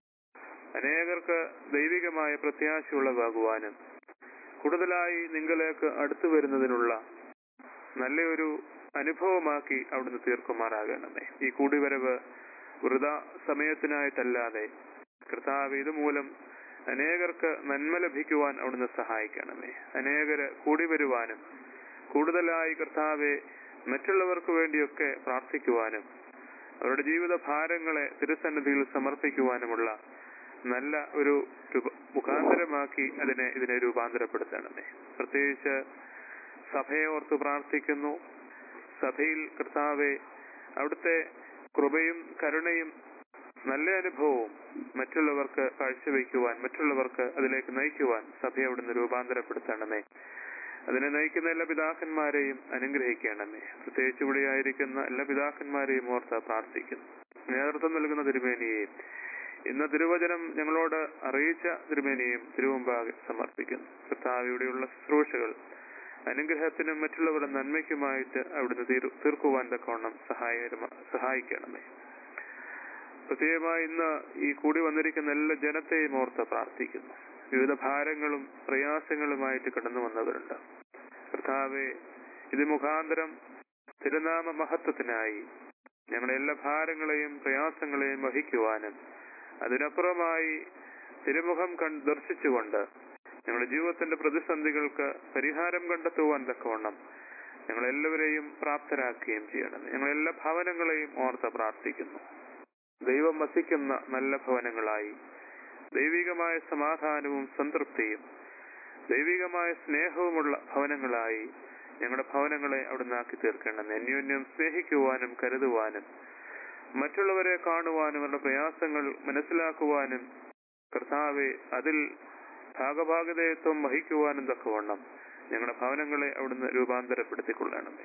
അനേകർക്ക് ദൈവികമായ പ്രത്യാശയുള്ളതാകുവാനും കൂടുതലായി നിങ്ങളിലേക്ക് അടുത്തു വരുന്നതിനുള്ള നല്ലൊരു അനുഭവമാക്കി അവിടുന്ന് തീർക്കുമാറാകണമേ ഈ കൂടിവരവ് വൃത സമയത്തിനായിട്ടല്ലാതെ കർത്താവ് ഇതുമൂലം അനേകർക്ക് നന്മ ലഭിക്കുവാൻ അവിടുന്ന് സഹായിക്കണമേ അനേകര് കൂടി വരുവാനും കൂടുതലായി കർത്താവെ മറ്റുള്ളവർക്ക് വേണ്ടിയൊക്കെ പ്രാർത്ഥിക്കുവാനും അവരുടെ ജീവിത ഭാരങ്ങളെ തിരുസന്നിധിയിൽ സമർപ്പിക്കുവാനുമുള്ള നല്ല ഒരു രൂപ- മുഖാന്തരമാക്കി അതിനെ ഇതിനെ രൂപാന്തരപ്പെടുത്തണമേ പ്രത്യേകിച്ച് സഭയെ ഓർത്ത് പ്രാർത്ഥിക്കുന്നു സഭയിൽ കർത്താവെ അവിടുത്തെ കൃപയും കരുണയും നല്ല അനുഭവവും മറ്റുള്ളവർക്ക് കാഴ്ചവെക്കുവാൻ മറ്റുള്ളവർക്ക് അതിലേക്ക് നയിക്കുവാൻ സഭയെ അവിടുന്ന് രൂപാന്തരപ്പെടുത്തണമേ അതിനെ നയിക്കുന്ന എല്ലാ പിതാക്കന്മാരെയും അനുഗ്രഹിക്കണമേ പ്രത്യേകിച്ച് ഇവിടെയായിരിക്കുന്ന എല്ലാ പിതാക്കന്മാരെയും ഓർത്ത് പ്രാർത്ഥിക്കുന്നു നേതൃത്വം നൽകുന്ന തിരുമേനിയെയും ഇന്ന് തിരുവചനം ഞങ്ങളോട് അറിയിച്ച തിരുമേനിയെയും തിരുവമ്പാകെ സമർപ്പിക്കുന്നു കർത്താവ് ഇവിടെയുള്ള ശുശ്രൂഷകൾ അനുഗ്രഹത്തിനും മറ്റുള്ളവരുടെ നന്മയ്ക്കുമായിട്ട് അവിടുന്ന് തീർ- തീർക്കുവാൻ തക്കവണ്ണം സഹായകരമ സഹായിക്കണമേ പ്രത്യേകമായി ഇന്ന് ഈ കൂടി വന്നിരിക്കുന്ന എല്ലാ ജനത്തെയും ഓർത്ത് പ്രാർത്ഥിക്കുന്നു വിവിധ ഭാരങ്ങളും പ്രയാസങ്ങളുമായിട്ട് കടന്നു വന്നവരുണ്ട് കർത്താവെ ഇത് മുഖാന്തരം തിരുനാമ മഹത്വത്തിനായി ഞങ്ങളുടെ എല്ലാ ഭാരങ്ങളെയും പ്രയാസങ്ങളെയും വഹിക്കുവാനും അതിനപ്പുറമായി തിരുമുഖം കണ്ട് ദർശിച്ചുകൊണ്ട് ഞങ്ങളുടെ ജീവിതത്തിന്റെ പ്രതിസന്ധികൾക്ക് പരിഹാരം കണ്ടെത്തുവാൻ തക്കവണ്ണം ഞങ്ങളെല്ലാവരെയും പ്രാപ്തരാക്കുകയും ചെയ്യണം ഞങ്ങളെല്ലാ ഭവനങ്ങളെയും ഓർത്ത് പ്രാർത്ഥിക്കുന്നു ദൈവം വസിക്കുന്ന നല്ല ഭവനങ്ങളായി ദൈവികമായ സമാധാനവും സംതൃപ്തിയും ദൈവികമായ സ്നേഹവുമുള്ള ഭവനങ്ങളായി ഞങ്ങളുടെ ഭവനങ്ങളെ അവിടുന്ന് ആക്കി തീർക്കണമേ അന്യോന്യം സ്നേഹിക്കുവാനും കരുതുവാനും മറ്റുള്ളവരെ കാണുവാനും അവരുടെ പ്രയാസങ്ങൾ മനസ്സിലാക്കുവാനും കർത്താവെ അതിൽ ഭാഗഭാഗതയത്വം വഹിക്കുവാനും തക്കവണ്ണം ഞങ്ങളുടെ ഭവനങ്ങളെ അവിടുന്ന് രൂപാന്തരപ്പെടുത്തിക്കൊള്ളണമേ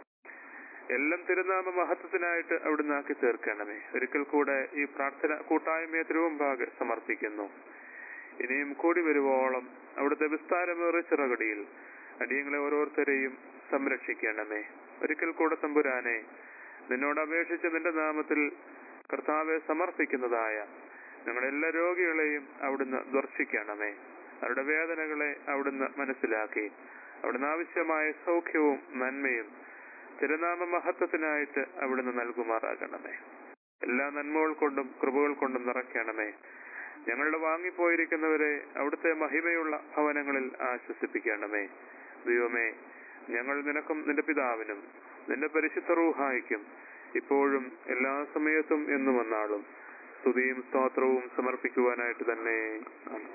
എല്ലാം തിരുനാമ മഹത്വത്തിനായിട്ട് അവിടുന്ന് ആക്കി തീർക്കണമേ ഒരിക്കൽ കൂടെ ഈ പ്രാർത്ഥന കൂട്ടായ്മയെ തിരുവമ്പാകെ സമർപ്പിക്കുന്നു ഇനിയും കൂടി വരുവോളം അവിടുത്തെ വിസ്താരമേറിയ ചിറകടിയിൽ അടിയങ്ങളെ ഓരോരുത്തരെയും സംരക്ഷിക്കണമേ ഒരിക്കൽ കൂടെ തമ്പുരാനെ നിന്നോട് അപേക്ഷിച്ച് നിന്റെ നാമത്തിൽ കർത്താവെ സമർപ്പിക്കുന്നതായ ഞങ്ങളുടെ എല്ലാ രോഗികളെയും അവിടുന്ന് ദർശിക്കണമേ അവരുടെ വേദനകളെ അവിടുന്ന് മനസ്സിലാക്കി അവിടുന്ന് ആവശ്യമായ സൗഖ്യവും നന്മയും തിരുനാമ മഹത്വത്തിനായിട്ട് അവിടുന്ന് നൽകുമാറാകണമേ എല്ലാ നന്മകൾ കൊണ്ടും കൃപകൾ കൊണ്ടും നിറയ്ക്കണമേ ഞങ്ങളുടെ വാങ്ങിപ്പോയിരിക്കുന്നവരെ അവിടുത്തെ മഹിമയുള്ള ഭവനങ്ങളിൽ ആശ്വസിപ്പിക്കണമേ ദൈവമേ ഞങ്ങൾ നിനക്കും നിന്റെ പിതാവിനും നിന്റെ പരിശുദ്ധ റൂഹായിക്കും ഇപ്പോഴും എല്ലാ സമയത്തും എന്നും വന്നാളും സ്തുതിയും സ്തോത്രവും സമർപ്പിക്കുവാനായിട്ട് തന്നെ ആമേൻ.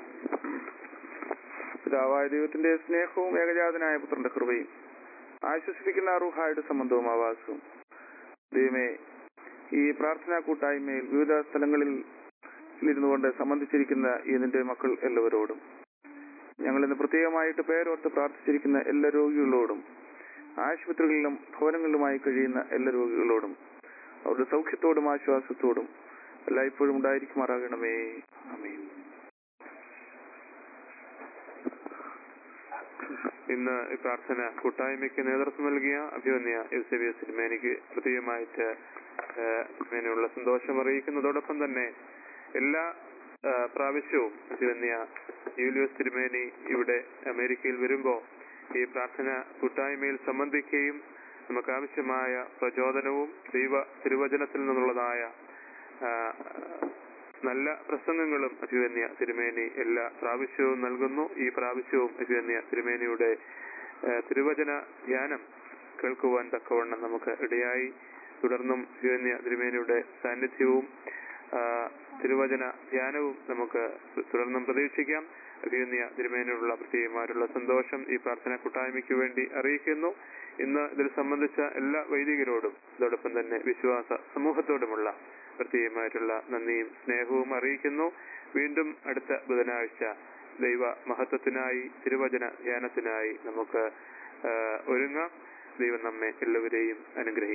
പിതാവായ ദൈവത്തിന്റെ സ്നേഹവും ഏകജാതനായ പുത്രന്റെ കൃപയും ആശ്വസിപ്പിക്കുന്ന അറുഹായുടെ സംബന്ധവും ആവാസവും ദൈവമേ ഈ പ്രാർത്ഥനാ കൂട്ടായ്മയിൽ വിവിധ സ്ഥലങ്ങളിൽ ഇരുന്നു കൊണ്ട് സംബന്ധിച്ചിരിക്കുന്ന ഈ നിന്റെ മക്കൾ എല്ലാവരോടും ഞങ്ങൾ ഇന്ന് പ്രത്യേകമായിട്ട് പേരോർത്ത് പ്രാർത്ഥിച്ചിരിക്കുന്ന എല്ലാ രോഗികളോടും ആശുപത്രികളിലും ഭവനങ്ങളിലുമായി കഴിയുന്ന എല്ലാ രോഗികളോടും അവരുടെ സൗഖ്യത്തോടും ആശ്വാസത്തോടും എല്ലായ്പ്പോഴും ഉണ്ടായിരിക്കുമാറാകണമേ ആമേൻ ഇന്ന് ഈ പ്രാർത്ഥന കൂട്ടായ്മയ്ക്ക് നേതൃത്വം നൽകിയ അഭിമന്യ എസ് സിനിമേനിക്ക് പ്രത്യേകമായിട്ട് ഏഹ്, ഇങ്ങനെയുള്ള സന്തോഷം അറിയിക്കുന്നതോടൊപ്പം തന്നെ എല്ലാ ഏഹ്, പ്രാവശ്യവും അഭിമന്യ യൂലിയോസ് തിരുമേനി ഇവിടെ അമേരിക്കയിൽ വരുമ്പോൾ ഈ പ്രാർത്ഥന കൂട്ടായ്മയിൽ സംബന്ധിക്കുകയും നമുക്ക് ആവശ്യമായ പ്രചോദനവും ദൈവ തിരുവചനത്തിൽ നിന്നുള്ളതായ ആ, നല്ല പ്രസംഗങ്ങളും അഭിവന്യ തിരുമേനി എല്ലാ പ്രാവശ്യവും നൽകുന്നു ഈ പ്രാവശ്യവും അഭിവന്യ തിരുമേനിയുടെ ആ, തിരുവചന ധ്യാനം കേൾക്കുവാൻ തക്കവണ്ണം നമുക്ക് ഇടയായി തുടർന്നും അഭിവന്യ തിരുമേനിയുടെ സാന്നിധ്യവും ആ, തിരുവചന ധ്യാനവും നമുക്ക് തുടർന്നും പ്രതീക്ഷിക്കാം അഭിവന്യ തിരുമേനിയുള്ള പ്രത്യേകമായിട്ടുള്ള സന്തോഷം ഈ പ്രാർത്ഥന കൂട്ടായ്മയ്ക്ക് വേണ്ടി അറിയിക്കുന്നു ഇന്ന് ഇതിൽ സംബന്ധിച്ച എല്ലാ വൈദികരോടും അതോടൊപ്പം തന്നെ വിശ്വാസ സമൂഹത്തോടുമുള്ള പ്രത്യേകമായിട്ടുള്ള നന്ദിയും സ്നേഹവും അറിയിക്കുന്നു വീണ്ടും അടുത്ത ബുധനാഴ്ച ദൈവ മഹത്വത്തിനായി തിരുവചന ധ്യാനത്തിനായി നമുക്ക് ആ, ഒരുങ്ങാം ദൈവം നമ്മെ എല്ലാവരെയും അനുഗ്രഹിക്കും